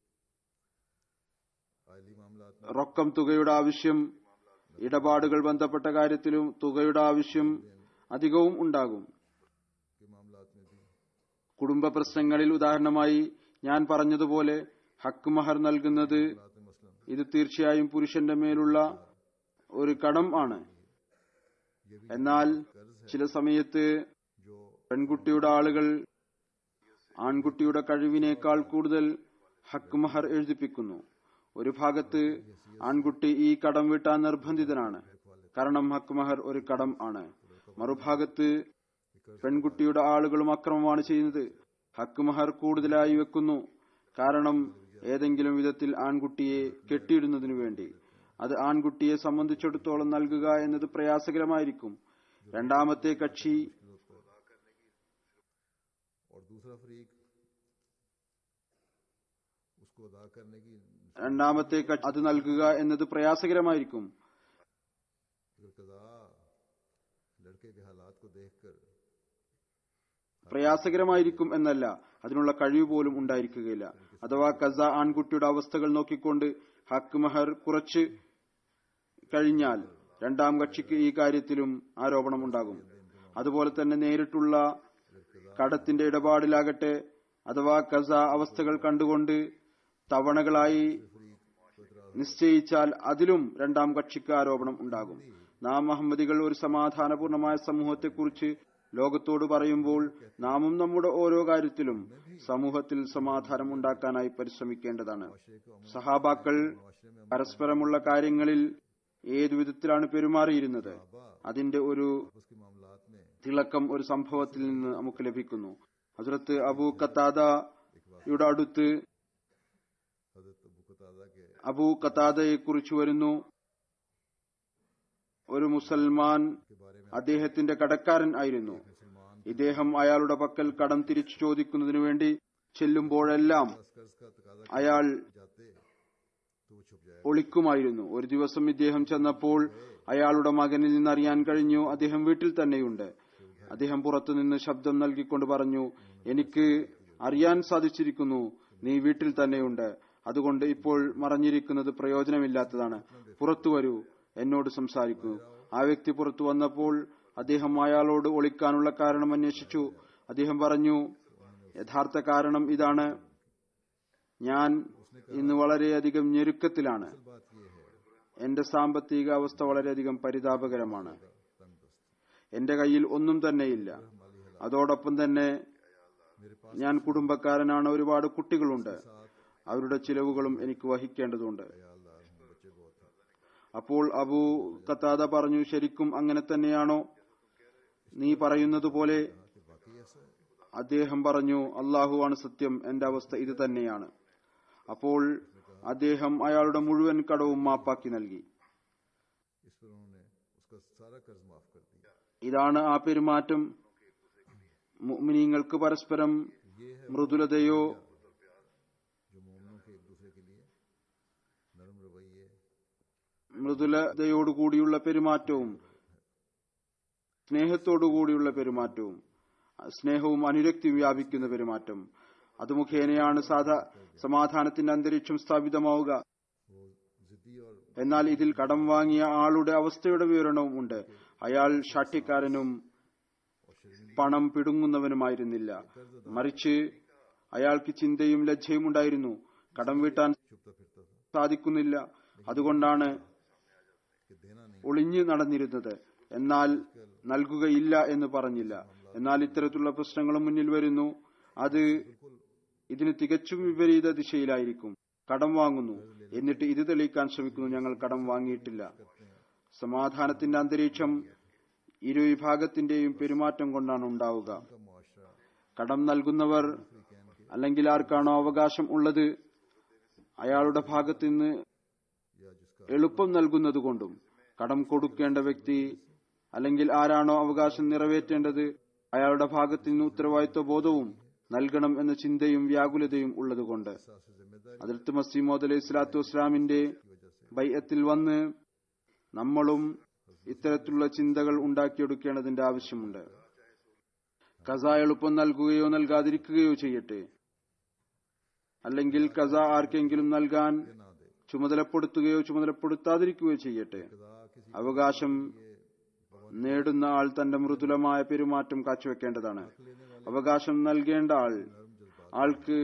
है आयली मामलात में റൊക്കം തുകയുടെ ആവശ്യം ഇടപാടുകൾ ബന്ധപ്പെട്ട കാര്യത്തിലും തുകയുടെ ആവശ്യം അധികവും ഉണ്ടാകും के मामलात में भी കുടുംബ പ്രശ്നങ്ങളിൽ ഉദാഹരണമായി ഞാൻ പറഞ്ഞതുപോലെ ഹക്ക് മഹർ നൽകുന്നത് मामलात में मसलन ഇത് തീർച്ചയായും പുരുഷന്റെ മേലുള്ള ഒരു കടം ആണ് എന്നാൽ ചില സമയത്ത് जो പെൺകുട്ടിയുടെ ആളുകൾ ആൺകുട്ടിയുടെ കഴിവിനേക്കാൾ കൂടുതൽ ഹക്ക് മഹർ എഴുതിപ്പിക്കുന്നു ഒരു ഭാഗത്ത് ആൺകുട്ടി ഈ കടം വീട്ടാൻ നിർബന്ധിതനാണ് കാരണം ഹക്ക് മഹർ ഒരു കടം ആണ് മറുഭാഗത്ത് പെൺകുട്ടിയുടെ ആളുകളും അക്രമമാണ് ചെയ്യുന്നത് ഹക്ക് മഹർ കൂടുതലായി വെക്കുന്നു കാരണം ഏതെങ്കിലും വിധത്തിൽ ആൺകുട്ടിയെ കെട്ടിയിടുന്നതിനു വേണ്ടി അത് ആൺകുട്ടിയെ സംബന്ധിച്ചിടത്തോളം നൽകുക എന്നത് പ്രയാസകരമായിരിക്കും രണ്ടാമത്തെ കക്ഷി और दूसरा फरीक उसको अदा करने की രണ്ടാമത്തെ കക്ഷി അത് നൽകുക എന്നത് പ്രയാസകരമായിരിക്കും अगर कदा लड़के के हालात को देखकर പ്രയാസകരമായിരിക്കും എന്നല്ല അതിനുള്ള കഴിവ് പോലും ഉണ്ടായിരിക്കുകയില്ല അഥവാ കസ ആൺകുട്ടിയുടെ അവസ്ഥകൾ നോക്കിക്കൊണ്ട് ഹക്ക് മഹർ കുറച്ച് കഴിഞ്ഞാൽ രണ്ടാം കക്ഷിക്ക് ഈ കാര്യത്തിലും ആരോപണമുണ്ടാകും അതുപോലെ തന്നെ നേരിട്ടുള്ള കടത്തിന്റെ ഇടപാടിലാകട്ടെ അഥവാ കസ അവസ്ഥകൾ കണ്ടുകൊണ്ട് തവണകളായി നിശ്ചയിച്ചാൽ അതിലും രണ്ടാം കക്ഷിക്ക് ആരോപണം ഉണ്ടാകും നാം അഹമ്മദികൾ ഒരു സമാധാനപൂർണമായ സമൂഹത്തെക്കുറിച്ച് ലോകത്തോട് പറയുമ്പോൾ നാമും നമ്മുടെ ഓരോ കാര്യത്തിലും സമൂഹത്തിൽ സമാധാനം ഉണ്ടാക്കാനായി പരിശ്രമിക്കേണ്ടതാണ് സഹാബാക്കൾ പരസ്പരമുള്ള കാര്യങ്ങളിൽ ഏതു വിധത്തിലാണ് പെരുമാറിയിരുന്നത് അതിന്റെ ഒരു उसके मामलात में തിളക്കം ഒരു സംഭവത്തിൽ നിന്ന് നമുക്ക് ലഭിക്കുന്നു ഹസ്രത്ത് അബൂ കത്താദയുടെ അടുത്ത് हजरत अबू कतादा के അബൂ കത്താദയെ കുറിച്ച് വരുന്നു ഒരു മുസൽമാൻ के बारे में അദ്ദേഹത്തിന്റെ കടക്കാരൻ ആയിരുന്നു मुसलमान ഇദ്ദേഹം അയാളുടെ പക്കൽ കടം തിരിച്ചു ചോദിക്കുന്നതിനു വേണ്ടി ചെല്ലുമ്പോഴെല്ലാം दस कर्ज का तकाजा അയാൾ जाते तो वो छुप जाएगा ഒളിക്കുമായിരുന്നു ഒരു ദിവസം ഇദ്ദേഹം ചെന്നപ്പോൾ അയാളുടെ മകനിൽ നിന്ന് അറിയാൻ കഴിഞ്ഞു അദ്ദേഹം വീട്ടിൽ തന്നെയുണ്ട് അദ്ദേഹം പുറത്തുനിന്ന് ശബ്ദം നൽകിക്കൊണ്ട് പറഞ്ഞു എനിക്ക് അറിയാൻ സാധിച്ചിരിക്കുന്നു നീ വീട്ടിൽ തന്നെയുണ്ട് അതുകൊണ്ട് ഇപ്പോൾ മറഞ്ഞിരിക്കുന്നത് പ്രയോജനമില്ലാത്തതാണ് പുറത്തു വരൂ എന്നോട് സംസാരിക്കൂ ആ വ്യക്തി പുറത്തു വന്നപ്പോൾ അദ്ദേഹം അയാളോട് ഒളിക്കാനുള്ള കാരണം അന്വേഷിച്ചു അദ്ദേഹം പറഞ്ഞു യഥാർത്ഥ കാരണം ഇതാണ് ഞാൻ ഇന്ന് വളരെയധികം ഞെരുക്കത്തിലാണ് बात यह है എന്റെ സാമ്പത്തിക അവസ്ഥ വളരെയധികം പരിതാപകരമാണ് तंगदस्त എന്റെ കയ്യിൽ ഒന്നും തന്നെയില്ല അതോടൊപ്പം തന്നെ मेरे पास ഞാൻ കുടുംബക്കാരനാണ് ഒരുപാട് കുട്ടികളുണ്ട് അവരുടെ ചിലവുകളും എനിക്ക് വഹിക്കേണ്ടതുണ്ട് ख्यालदार हूँ बच्चे बहुत हैं അപ്പോൾ അബു കത്താദ പറഞ്ഞു ശരിക്കും അങ്ങനെ തന്നെയാണോ നീ പറയുന്നത് പോലെ कि वाकई ऐसा है അദ്ദേഹം പറഞ്ഞു അള്ളാഹുവാണ് സത്യം എന്റെ അവസ്ഥ ഇത് തന്നെയാണ് അപ്പോൾ അദ്ദേഹം അയാളുടെ മുഴുവൻ കടവും മാപ്പാക്കി നൽകി इस पर उन्होंने उसका सारा कर्ज माफ कर दिया ഇതാണ് ആ പെരുമാറ്റം മുഅ്മിനീങ്ങൾക്ക് പരസ്പരം ये है മൃദുലതയോ जो मोमनों के एक दूसरे के लिए नरम रवैये മൃദുലതയോടുകൂടിയുള്ള പെരുമാറ്റവും സ്നേഹത്തോടുകൂടിയുള്ള പെരുമാറ്റവും സ്നേഹവും അനുരക്തിയും വ്യാപിക്കുന്ന പെരുമാറ്റം അത് മുഖേനയാണ് സാധാ സമാധാനത്തിന്റെ അന്തരീക്ഷം സ്ഥാപിതമാവുക वो जिद्दी और എന്നാൽ ഇതിൽ കടം വാങ്ങിയ ആളുടെ അവസ്ഥയുടെ വിവരണവും ഉണ്ട് അയാൾ ശാഠ്യക്കാരനും പണം പിടുങ്ങുന്നവനുമായിരുന്നില്ല മറിച്ച് അയാൾക്ക് ചിന്തയും ലജ്ജയും ഉണ്ടായിരുന്നു കടം വീട്ടാൻ चुपता फिरता था സാധിക്കുന്നില്ല അതുകൊണ്ടാണ് कि देना नहीं ഒളിഞ്ഞു നടന്നിരുന്നത് എന്നാൽ നൽകുകയില്ല എന്ന് പറഞ്ഞില്ല എന്നാൽ ഇത്തരത്തിലുള്ള പ്രശ്നങ്ങൾ മുന്നിൽ വരുന്നു അത് ഇതിന് തികച്ചും വിപരീത ദിശയിലായിരിക്കും കടം വാങ്ങുന്നു എന്നിട്ട് ഇത് തെളിയിക്കാൻ ശ്രമിക്കുന്നു ഞങ്ങൾ കടം വാങ്ങിയിട്ടില്ല സമാധാനത്തിന്റെ അന്തരീക്ഷം ഇരു വിഭാഗത്തിന്റെയും പെരുമാറ്റം കൊണ്ടാണ് ഉണ്ടാവുക का मुआशरा കടം നൽകുന്നവർ അല്ലെങ്കിൽ ആർക്കാണോ അവകാശം ഉള്ളത് അയാളുടെ ഭാഗത്ത് നിന്ന് या जिसका എളുപ്പം നൽകുന്നത് കൊണ്ടും കടം കൊടുക്കേണ്ട വ്യക്തി അല്ലെങ്കിൽ ആരാണോ അവകാശം നിറവേറ്റേണ്ടത് അയാളുടെ ഭാഗത്ത് നിന്ന് ഉത്തരവാദിത്വ ബോധവും നൽകണം എന്ന ചിന്തയും വ്യാകുലതയും ഉള്ളതുകൊണ്ട് एहसास जिम्मेदारी അതിർത്ത് മസീമോദ് അലൈഹി സ്വലാത്തു വസ്സലാമിന്റെ ബൈഅത്തിൽ വന്ന് നമ്മളും ഇത്തരത്തിലുള്ള ചിന്തകൾ ഉണ്ടാക്കിയെടുക്കേണ്ടതിന്റെ ആവശ്യമുണ്ട് കസ എളുപ്പം നൽകുകയോ നൽകാതിരിക്കുകയോ ചെയ്യട്ടെ അല്ലെങ്കിൽ കസ ആർക്കെങ്കിലും നൽകാൻ ना दे ചുമതലപ്പെടുത്തുകയോ ചുമതലപ്പെടുത്താതിരിക്കുകയോ ചെയ്യട്ടെ खुदा किसी അവകാശം നേടുന്ന ആൾ തന്റെ മൃദുലമായ പെരുമാറ്റം കാഴ്ചവെക്കേണ്ടതാണ് അവകാശം നൽകേണ്ട ആൾ ആൾക്ക്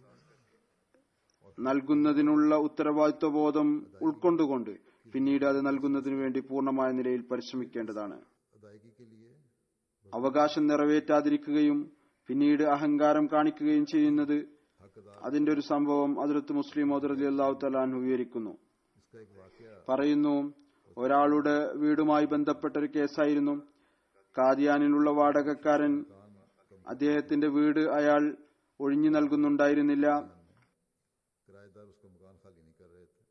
നൽകുന്നതിനുള്ള ഉത്തരവാദിത്വ ബോധം ഉൾക്കൊണ്ടുകൊണ്ട് പിന്നീട് അത് നൽകുന്നതിനു വേണ്ടി പൂർണ്ണമായ നിലയിൽ പരിശ്രമിക്കേണ്ടതാണ് अदायगी के लिए അവകാശം നിറവേറ്റാതിരിക്കുകയും പിന്നീട് അഹങ്കാരം കാണിക്കുകയും ചെയ്യുന്നത് हक अदा അതിന്റെ ഒരു സംഭവം അതിർത്ത് മുസ്ലിം മോദർ അള്ളാഹു തലാൻ വിവരിക്കുന്നു इसका एक वाक्य പറയുന്നു ഒരാളുടെ വീടുമായി ബന്ധപ്പെട്ട ഒരു കേസായിരുന്നു കാദിയാനിലുള്ള വാടകക്കാരൻ അദ്ദേഹത്തിന്റെ വീട് അയാൾ ഒഴിഞ്ഞു നൽകുന്നുണ്ടായിരുന്നില്ല किराएदार उसका मकान खाली नहीं कर रहे थे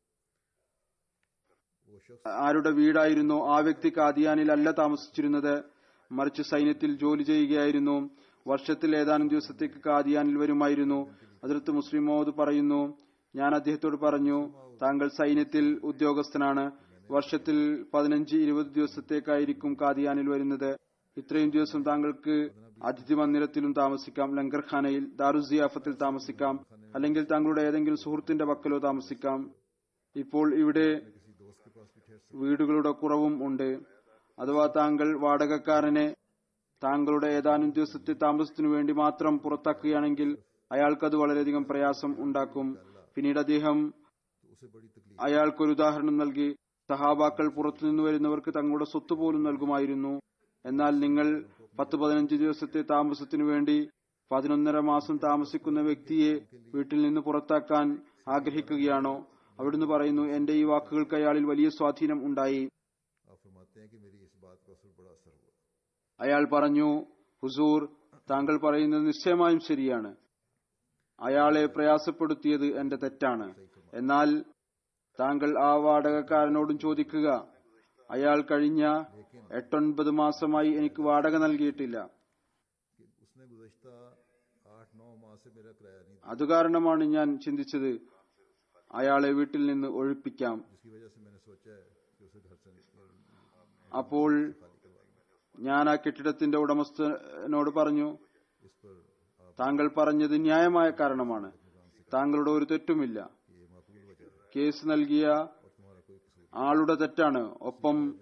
वो शख्स ആരുടെ വീടായിരുന്നോ ആ വ്യക്തി കാദിയാനിലല്ല താമസിച്ചിരുന്നത് മറിച്ച് സൈന്യത്തിൽ ജോലി ചെയ്യുകയായിരുന്നു വർഷത്തിൽ ഏതാനും ദിവസത്തേക്ക് കാദിയാനിൽ വരുമായിരുന്നു അതിർത്ത് മുസ്ലിം മോദ് പറയുന്നു ഞാൻ അദ്ദേഹത്തോട് പറഞ്ഞു താങ്കൾ സൈന്യത്തിൽ ഉദ്യോഗസ്ഥനാണ് വർഷത്തിൽ പതിനഞ്ച് ഇരുപത് ദിവസത്തേക്കായിരിക്കും കാദിയാനിൽ വരുന്നത് ഇത്രയും ദിവസം താങ്കൾക്ക് അതിഥി മന്ദിരത്തിലും താമസിക്കാം ലങ്കർഖാനയിൽ ദാറുസിയാഫത്തിൽ താമസിക്കാം അല്ലെങ്കിൽ താങ്കളുടെ ഏതെങ്കിലും സുഹൃത്തിന്റെ പക്കലോ താമസിക്കാം ഇപ്പോൾ ഇവിടെ किसी दोस्त के पास भी ठहर വീടുകളുടെ കുറവും ഉണ്ട് അഥവാ താങ്കൾ വാടകക്കാരനെ താങ്കളുടെ ഏതാനും ദിവസത്തെ താമസത്തിനു വേണ്ടി മാത്രം പുറത്താക്കുകയാണെങ്കിൽ അയാൾക്കത് വളരെയധികം പ്രയാസം ഉണ്ടാക്കും പിന്നീട് അദ്ദേഹം तो उसे बड़ी तकलीफ അയാൾക്കൊരു ഉദാഹരണം നൽകി സഹാബാക്കൾ പുറത്തുനിന്ന് വരുന്നവർക്ക് തങ്ങളുടെ സ്വത്ത് പോലും നൽകുമായിരുന്നു എന്നാൽ നിങ്ങൾ പത്ത് പതിനഞ്ച് ദിവസത്തെ താമസത്തിനു വേണ്ടി പതിനൊന്നര മാസം താമസിക്കുന്ന വ്യക്തിയെ വീട്ടിൽ നിന്ന് പുറത്താക്കാൻ ആഗ്രഹിക്കുകയാണോ അവിടുന്ന് പറയുന്നു എന്റെ ഈ വാക്കുകൾക്ക് അയാളിൽ വലിയ സ്വാധീനം ഉണ്ടായി आप फरमाते हैं कि मेरी इस बात का असर बड़ा असर हुआ അയാൾ പറഞ്ഞു ഹുസൂർ താങ്കൾ പറയുന്നത് നിശ്ചയമായും ശരിയാണ് അയാളെ പ്രയാസപ്പെടുത്തിയത് എന്റെ തെറ്റാണ് എന്നാൽ താങ്കൾ ആ വാടകക്കാരനോടും ചോദിക്കുക അയാൾ കഴിഞ്ഞ എട്ടൊൻപത് മാസമായി എനിക്ക് വാടക നൽകിയിട്ടില്ല कि उसने गुजश्ता आठ नौ माह से मेरा किराया नहीं दिया അതുകാരണമാണ് ഞാൻ ചിന്തിച്ചത് അയാളെ വീട്ടിൽ നിന്ന് ഒഴിപ്പിക്കാം जिसकी वजह से मैंने सोचा है कि उसे घर से खाली അപ്പോൾ करवा दूं ഞാൻ ആ കെട്ടിടത്തിന്റെ ഉടമസ്ഥനോട് പറഞ്ഞു इस पर आप താങ്കൾ പറഞ്ഞത് ന്യായമായ കാരണമാണ് താങ്കളുടെ ഒരു തെറ്റുമില്ല ये माकूल वजह है കേസ് നൽകിയ और तुम्हारा कोई कसूर ആളുടെ തെറ്റാണ് ഒപ്പം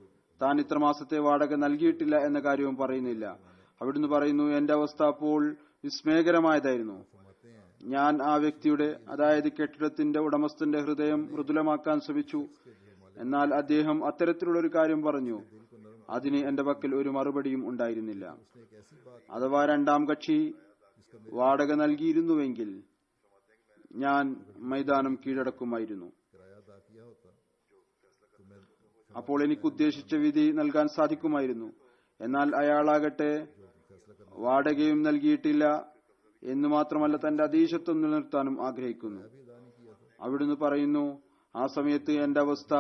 താൻ ഇത്ര മാസത്തെ വാടക നൽകിയിട്ടില്ല എന്ന കാര്യവും പറയുന്നില്ല അവിടുന്ന് പറയുന്നു എന്റെ അവസ്ഥ അപ്പോൾ വിസ്മയകരമായതായിരുന്നു फरमाते हैं ഞാൻ ആ വ്യക്തിയുടെ അതായത് കെട്ടിടത്തിന്റെ ഉടമസ്ഥന്റെ ഹൃദയം മൃദുലമാക്കാൻ ശ്രമിച്ചു എന്നാൽ അദ്ദേഹം അത്തരത്തിലുള്ള ഒരു കാര്യം പറഞ്ഞു അതിന് എന്റെ പക്കൽ ഒരു മറുപടിയും ഉണ്ടായിരുന്നില്ല उसने एक ऐसी बात അഥവാ രണ്ടാം കക്ഷി വാടക നൽകിയിരുന്നുവെങ്കിൽ ഞാൻ മൈതാനം കീഴടക്കുമായിരുന്നു किराया अदा किया होता तो मैं അപ്പോൾ എനിക്ക് ഉദ്ദേശിച്ച വിധി നൽകാൻ സാധിക്കുമായിരുന്നു എന്നാൽ അയാളാകട്ടെ വാടകയും നൽകിയിട്ടില്ല എന്ന് മാത്രമല്ല തന്റെ അതീശത്വം നിലനിർത്താനും ആഗ്രഹിക്കുന്നു भी अदा नहीं किया था അവിടുന്ന് പറയുന്നു ആ സമയത്ത് എന്റെ അവസ്ഥ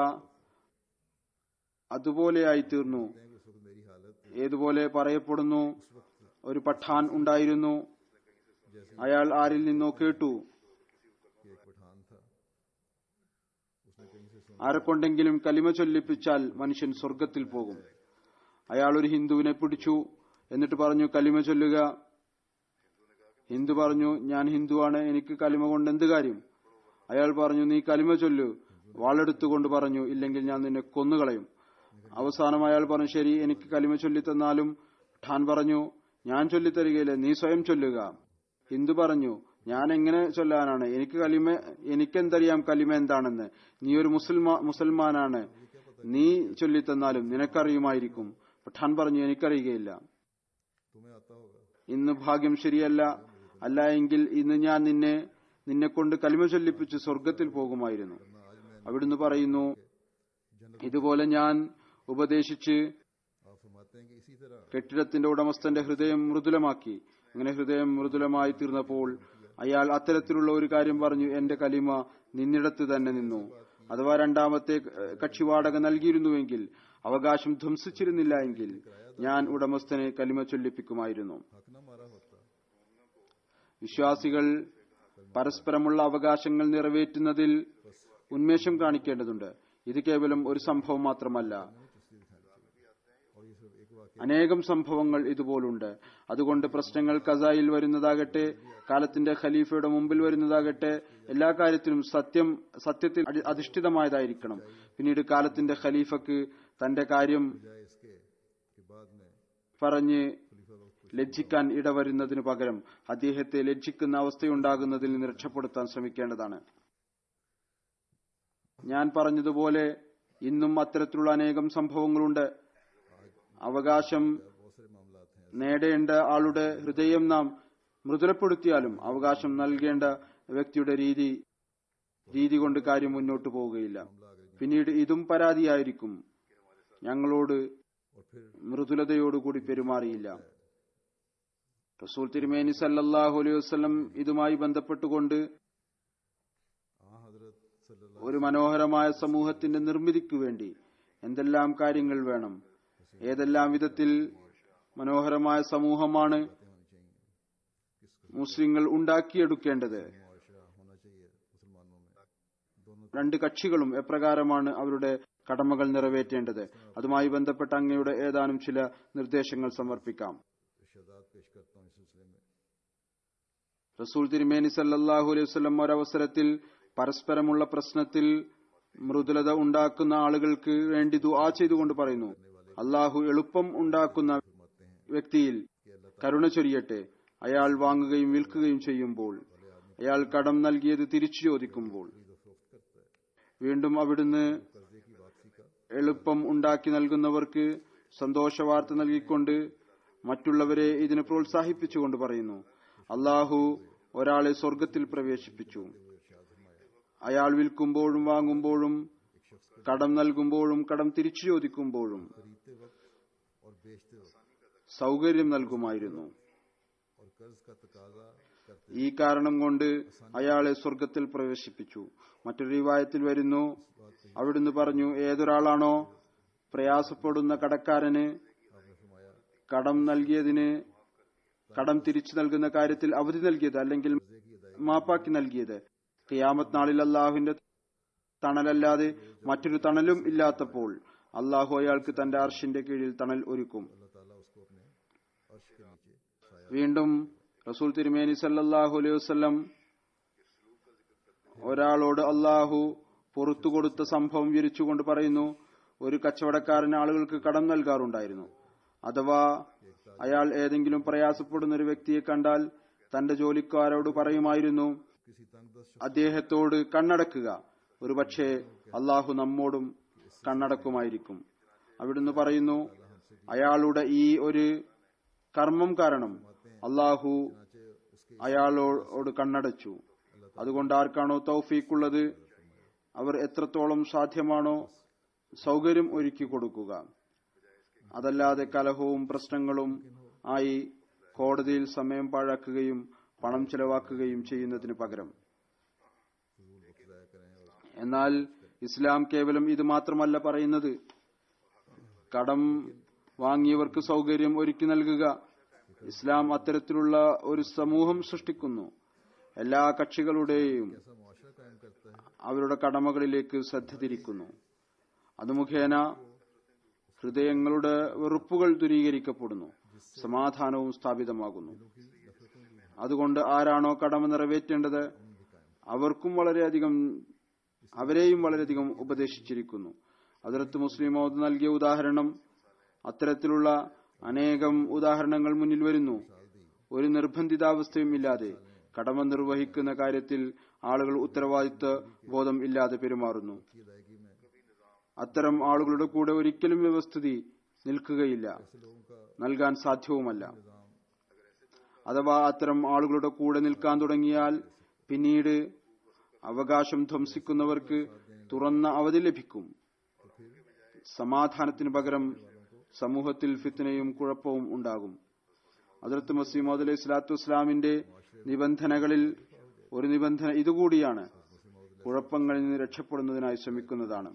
അതുപോലെയായി തീർന്നു कहते हैं कि उस वक्त मेरी हालत ഏതുപോലെ പറയപ്പെടുന്നു ഒരു പഠാൻ ഉണ്ടായിരുന്നു അയാൾ ആരിൽ നിന്നോ കേട്ടു कि एक पठान था उसने कहीं से सुना ആരെക്കൊണ്ടെങ്കിലും കലിമ ചൊല്ലിപ്പിച്ചാൽ മനുഷ്യൻ സ്വർഗത്തിൽ പോകും അയാൾ ഒരു ഹിന്ദുവിനെ പിടിച്ചു എന്നിട്ട് പറഞ്ഞു കലിമ ചൊല്ലുക ഹിന്ദു പറഞ്ഞു ഞാൻ ഹിന്ദുവാണ് എനിക്ക് കലിമ കൊണ്ട് എന്ത് കാര്യം അയാൾ പറഞ്ഞു നീ കലിമ ചൊല്ലു വാളെടുത്തുകൊണ്ട് പറഞ്ഞു ഇല്ലെങ്കിൽ ഞാൻ നിന്നെ കൊന്നുകളയും അവസാനം അയാൾ പറഞ്ഞു ശരി എനിക്ക് കലിമ ചൊല്ലി തന്നാലും ഠാൻ പറഞ്ഞു ഞാൻ ചൊല്ലിത്തരികയില്ല നീ സ്വയം ചൊല്ലുക ഹിന്ദു പറഞ്ഞു ഞാൻ എങ്ങനെ ചൊല്ലാനാണ് എനിക്ക് കലിമ എനിക്കെന്തറിയാം കലിമ എന്താണെന്ന് നീ ഒരു മുസൽമാ മുസൽമാനാണ് നീ ചൊല്ലിത്തന്നാലും നിനക്കറിയുമായിരിക്കും പഠാൻ പറഞ്ഞു എനിക്കറിയുകയില്ല तुम्हें आता होगा ഇന്ന് ഭാഗ്യം ശരിയല്ല അല്ല എങ്കിൽ ഇന്ന് ഞാൻ നിന്നെ നിന്നെ കൊണ്ട് കലിമ ചൊല്ലിപ്പിച്ച് സ്വർഗത്തിൽ പോകുമായിരുന്നു അവിടുന്ന് പറയുന്നു ഇതുപോലെ ഞാൻ ഉപദേശിച്ച് आप फरमाते हैं कि इसी तरह കെട്ടിടത്തിന്റെ ഉടമസ്ഥന്റെ ഹൃദയം മൃദുലമാക്കി അങ്ങനെ ഹൃദയം മൃദുലമായി തീർന്നപ്പോൾ അയാൾ അത്തരത്തിലുള്ള ഒരു കാര്യം പറഞ്ഞു എന്റെ കലിമ നിന്നിടത്ത് തന്നെ നിന്നു അഥവാ രണ്ടാമത്തെ ഏഹ്, കക്ഷി വാടക നൽകിയിരുന്നുവെങ്കിൽ അവകാശം ധ്വംസിച്ചിരുന്നില്ല എങ്കിൽ ഞാൻ ഉടമസ്ഥനെ കലിമ ചൊല്ലിപ്പിക്കുമായിരുന്നു हक न मारा होता വിശ്വാസികൾ പരസ്പരമുള്ള അവകാശങ്ങൾ നിറവേറ്റുന്നതിൽ ഉന്മേഷം കാണിക്കേണ്ടതുണ്ട് ഇത് കേവലം ഒരു സംഭവം മാത്രമല്ല और ये सिर्फ एक वाक्य അനേകം സംഭവങ്ങൾ ഇതുപോലുണ്ട് അതുകൊണ്ട് പ്രശ്നങ്ങൾ കസായിൽ വരുന്നതാകട്ടെ കാലത്തിന്റെ ഖലീഫയുടെ മുമ്പിൽ വരുന്നതാകട്ടെ എല്ലാ കാര്യത്തിലും സത്യം സത്യത്തിൽ അടി- അധിഷ്ഠിതമായതായിരിക്കണം പിന്നീട് കാലത്തിന്റെ ഖലീഫക്ക് തന്റെ കാര്യം जाए इसके कि बाद में പറഞ്ഞ് खलीफा वक्त ലജ്ജിക്കാൻ ഇടവരുന്നതിനു പകരം അദ്ദേഹത്തെ ലജ്ജിക്കുന്ന അവസ്ഥയുണ്ടാകുന്നതിൽ നിന്ന് രക്ഷപ്പെടുത്താൻ ശ്രമിക്കേണ്ടതാണ് ഞാൻ പറഞ്ഞതുപോലെ ഇന്നും അത്തരത്തിലുള്ള അനേകം സംഭവങ്ങളുണ്ട് അവകാശം बहुत सारे मामलात हैं നേടേണ്ട ആളുടെ ഹൃദയം നാം മൃദുലപ്പെടുത്തിയാലും അവകാശം നൽകേണ്ട വ്യക്തിയുടെ രീതി രീതി കൊണ്ട് കാര്യം മുന്നോട്ട് പോവുകയില്ല പിന്നീട് ഇതും പരാതിയായിരിക്കും ഞങ്ങളോട് और फिर മൃദുലതയോടുകൂടി പെരുമാറിയില്ല റസൂൽ തിരുമേനി സല്ലല്ലാഹു അലൈഹി വസല്ലം ഇതുമായി ബന്ധപ്പെട്ടുകൊണ്ട് आ हजरत सल्लल्लाहु ഒരു മനോഹരമായ സമൂഹത്തിന്റെ നിർമ്മിതിക്കു വേണ്ടി എന്തെല്ലാം കാര്യങ്ങൾ വേണം ഏതെല്ലാം വിധത്തിൽ മനോഹരമായ സമൂഹമാണ് മുസ്ലിങ്ങൾ ഉണ്ടാക്കിയെടുക്കേണ്ടത് मुआशरा होना चाहिए मुसलमानों में दोनों രണ്ട് കക്ഷികളും എപ്രകാരമാണ് അവരുടെ കടമകൾ നിറവേറ്റേണ്ടത് അതുമായി ബന്ധപ്പെട്ട അങ്ങയുടെ ഏതാനും ചില നിർദ്ദേശങ്ങൾ സമർപ്പിക്കാം इर्शादात पेश करता हूँ इस सिलसिले में റസൂൽ തിരുമേനി സല്ലല്ലാഹു അലൈഹി വസല്ലം ഒരവസരത്തിൽ പരസ്പരമുള്ള പ്രശ്നത്തിൽ മൃദുലത ഉണ്ടാക്കുന്ന ആളുകൾക്ക് വേണ്ടി ദുആ ചെയ്തുകൊണ്ട് പറയുന്നു അള്ളാഹു എളുപ്പം ഉണ്ടാക്കുന്ന വ്യക്തിയിൽ കരുണ ചൊരിയട്ടെ അയാൾ വാങ്ങുകയും വിൽക്കുകയും ചെയ്യുമ്പോൾ അയാൾ കടം നൽകിയത് തിരിച്ചു ചോദിക്കുമ്പോൾ വീണ്ടും അവിടുന്ന് എളുപ്പം ഉണ്ടാക്കി നൽകുന്നവർക്ക് സന്തോഷവാർത്ത നൽകിക്കൊണ്ട് മറ്റുള്ളവരെ ഇതിനെ പ്രോത്സാഹിപ്പിച്ചുകൊണ്ട് പറയുന്നു അള്ളാഹു ഒരാളെ സ്വർഗത്തിൽ പ്രവേശിപ്പിച്ചു അയാൾ വിൽക്കുമ്പോഴും വാങ്ങുമ്പോഴും കടം നൽകുമ്പോഴും കടം തിരിച്ചു ചോദിക്കുമ്പോഴും खरीदते वक्त और बेचते वक्त സൗകര്യം നൽകുമായിരുന്നു और कर्ज का तकाजा करते ഈ കാരണം കൊണ്ട് അയാളെ സ്വർഗത്തിൽ പ്രവേശിപ്പിച്ചു മറ്റൊരു റിവായത്തിൽ വരുന്നു അവിടുന്ന് പറഞ്ഞു ഏതൊരാളാണോ പ്രയാസപ്പെടുന്ന കടക്കാരന് आपने फरमाया കടം നൽകിയതിന് കടം തിരിച്ചു നൽകുന്ന കാര്യത്തിൽ അവധി നൽകിയത് അല്ലെങ്കിൽ മാപ്പാക്കി നൽകിയത് ഖിയാമത്ത് നാളിൽ അള്ളാഹുവിന്റെ തണലല്ലാതെ മറ്റൊരു തണലും ഇല്ലാത്തപ്പോൾ അള്ളാഹു അയാൾക്ക് തന്റെ അർഷിന്റെ കീഴിൽ തണൽ ഒരുക്കും अल्लाह ताला उसको अपने अर्श के नीचे साया വീണ്ടും റസൂൽ തിരുമേനി സല്ലല്ലാഹു അലൈഹി വസല്ലം ഒരാളോട് അള്ളാഹു പുറത്തു കൊടുത്ത സംഭവം വിരിച്ചുകൊണ്ട് പറയുന്നു ഒരു കച്ചവടക്കാരൻ ആളുകൾക്ക് കടം നൽകാറുണ്ടായിരുന്നു അഥവാ അയാൾ ഏതെങ്കിലും പ്രയാസപ്പെടുന്ന ഒരു വ്യക്തിയെ കണ്ടാൽ തന്റെ ജോലിക്കാരോട് പറയുമായിരുന്നു किसी तंगदस्त അദ്ദേഹത്തോട് കണ്ണടക്കുക ഒരുപക്ഷെ അള്ളാഹു നമ്മോടും കണ്ണടക്കുമായിരിക്കും അവിടുന്ന് പറയുന്നു അയാളുടെ ഈ ഒരു കർമ്മം കാരണം അള്ളാഹു शख्स उसके അയാളോട് കണ്ണടച്ചു അതുകൊണ്ട് ആർക്കാണോ തൗഫീക്കുള്ളത് അവർ എത്രത്തോളം സാധ്യമാണോ സൗകര്യം ഒരുക്കി കൊടുക്കുക അതല്ലാതെ കലഹവും പ്രശ്നങ്ങളും ആയി കോടതിയിൽ സമയം പാഴാക്കുകയും പണം ചെലവാക്കുകയും ചെയ്യുന്നതിന് പകരം फजूल वक्त ज़ाया करें और എന്നാൽ ഇസ്ലാം കേവലം ഇത് മാത്രമല്ല പറയുന്നത് കടം വാങ്ങിയവർക്ക് സൗകര്യം ഒരുക്കി നൽകുക ഇസ്ലാം അത്തരത്തിലുള്ള ഒരു സമൂഹം സൃഷ്ടിക്കുന്നു എല്ലാ കക്ഷികളുടെയും ऐसा मुआशरा कायम करता है അവരുടെ കടമകളിലേക്ക് ശ്രദ്ധ തിരിക്കുന്നു അത് മുഖേന ഹൃദയങ്ങളുടെ വെറുപ്പുകൾ ദൂരീകരിക്കപ്പെടുന്നു സമാധാനവും സ്ഥാപിതമാകുന്നു അതുകൊണ്ട് ആരാണോ കടമ നിറവേറ്റേണ്ടത് അവർക്കും വളരെയധികം അവരെയും വളരെയധികം ഉപദേശിച്ചിരിക്കുന്നു അതിർത്ത് മുസ്ലിം മൗദ് നൽകിയ ഉദാഹരണം അത്തരത്തിലുള്ള അനേകം ഉദാഹരണങ്ങൾ മുന്നിൽ വരുന്നു ഒരു നിർബന്ധിതാവസ്ഥയും ഇല്ലാതെ കടമ നിർവഹിക്കുന്ന കാര്യത്തിൽ ആളുകൾ ഉത്തരവാദിത്വ ബോധം ഇല്ലാതെ പെരുമാറുന്നു की अदायगी में അത്തരം ആളുകളുടെ കൂടെ ഒരിക്കലും വ്യവസ്ഥിതി നിൽക്കുകയില്ല ऐसे लोगों का നൽകാൻ സാധ്യവുമല്ല निज़ाम അഥവാ അത്തരം ആളുകളുടെ കൂടെ നിൽക്കാൻ തുടങ്ങിയാൽ പിന്നീട് അവകാശം ധ്വംസിക്കുന്നവർക്ക് തുറന്ന അവധി ലഭിക്കും സമാധാനത്തിന് പകരം സമൂഹത്തിൽ ഫിത്തനയും കുഴപ്പവും ഉണ്ടാകും അതിർത്ത് മസീമോദ് അലൈഹി സ്വലാത്തു വസ്സലാമിന്റെ നിബന്ധനകളിൽ ഒരു നിബന്ധന ഇതുകൂടിയാണ് കുഴപ്പങ്ങളിൽ നിന്ന് രക്ഷപ്പെടുന്നതിനായി ശ്രമിക്കുന്നതാണ്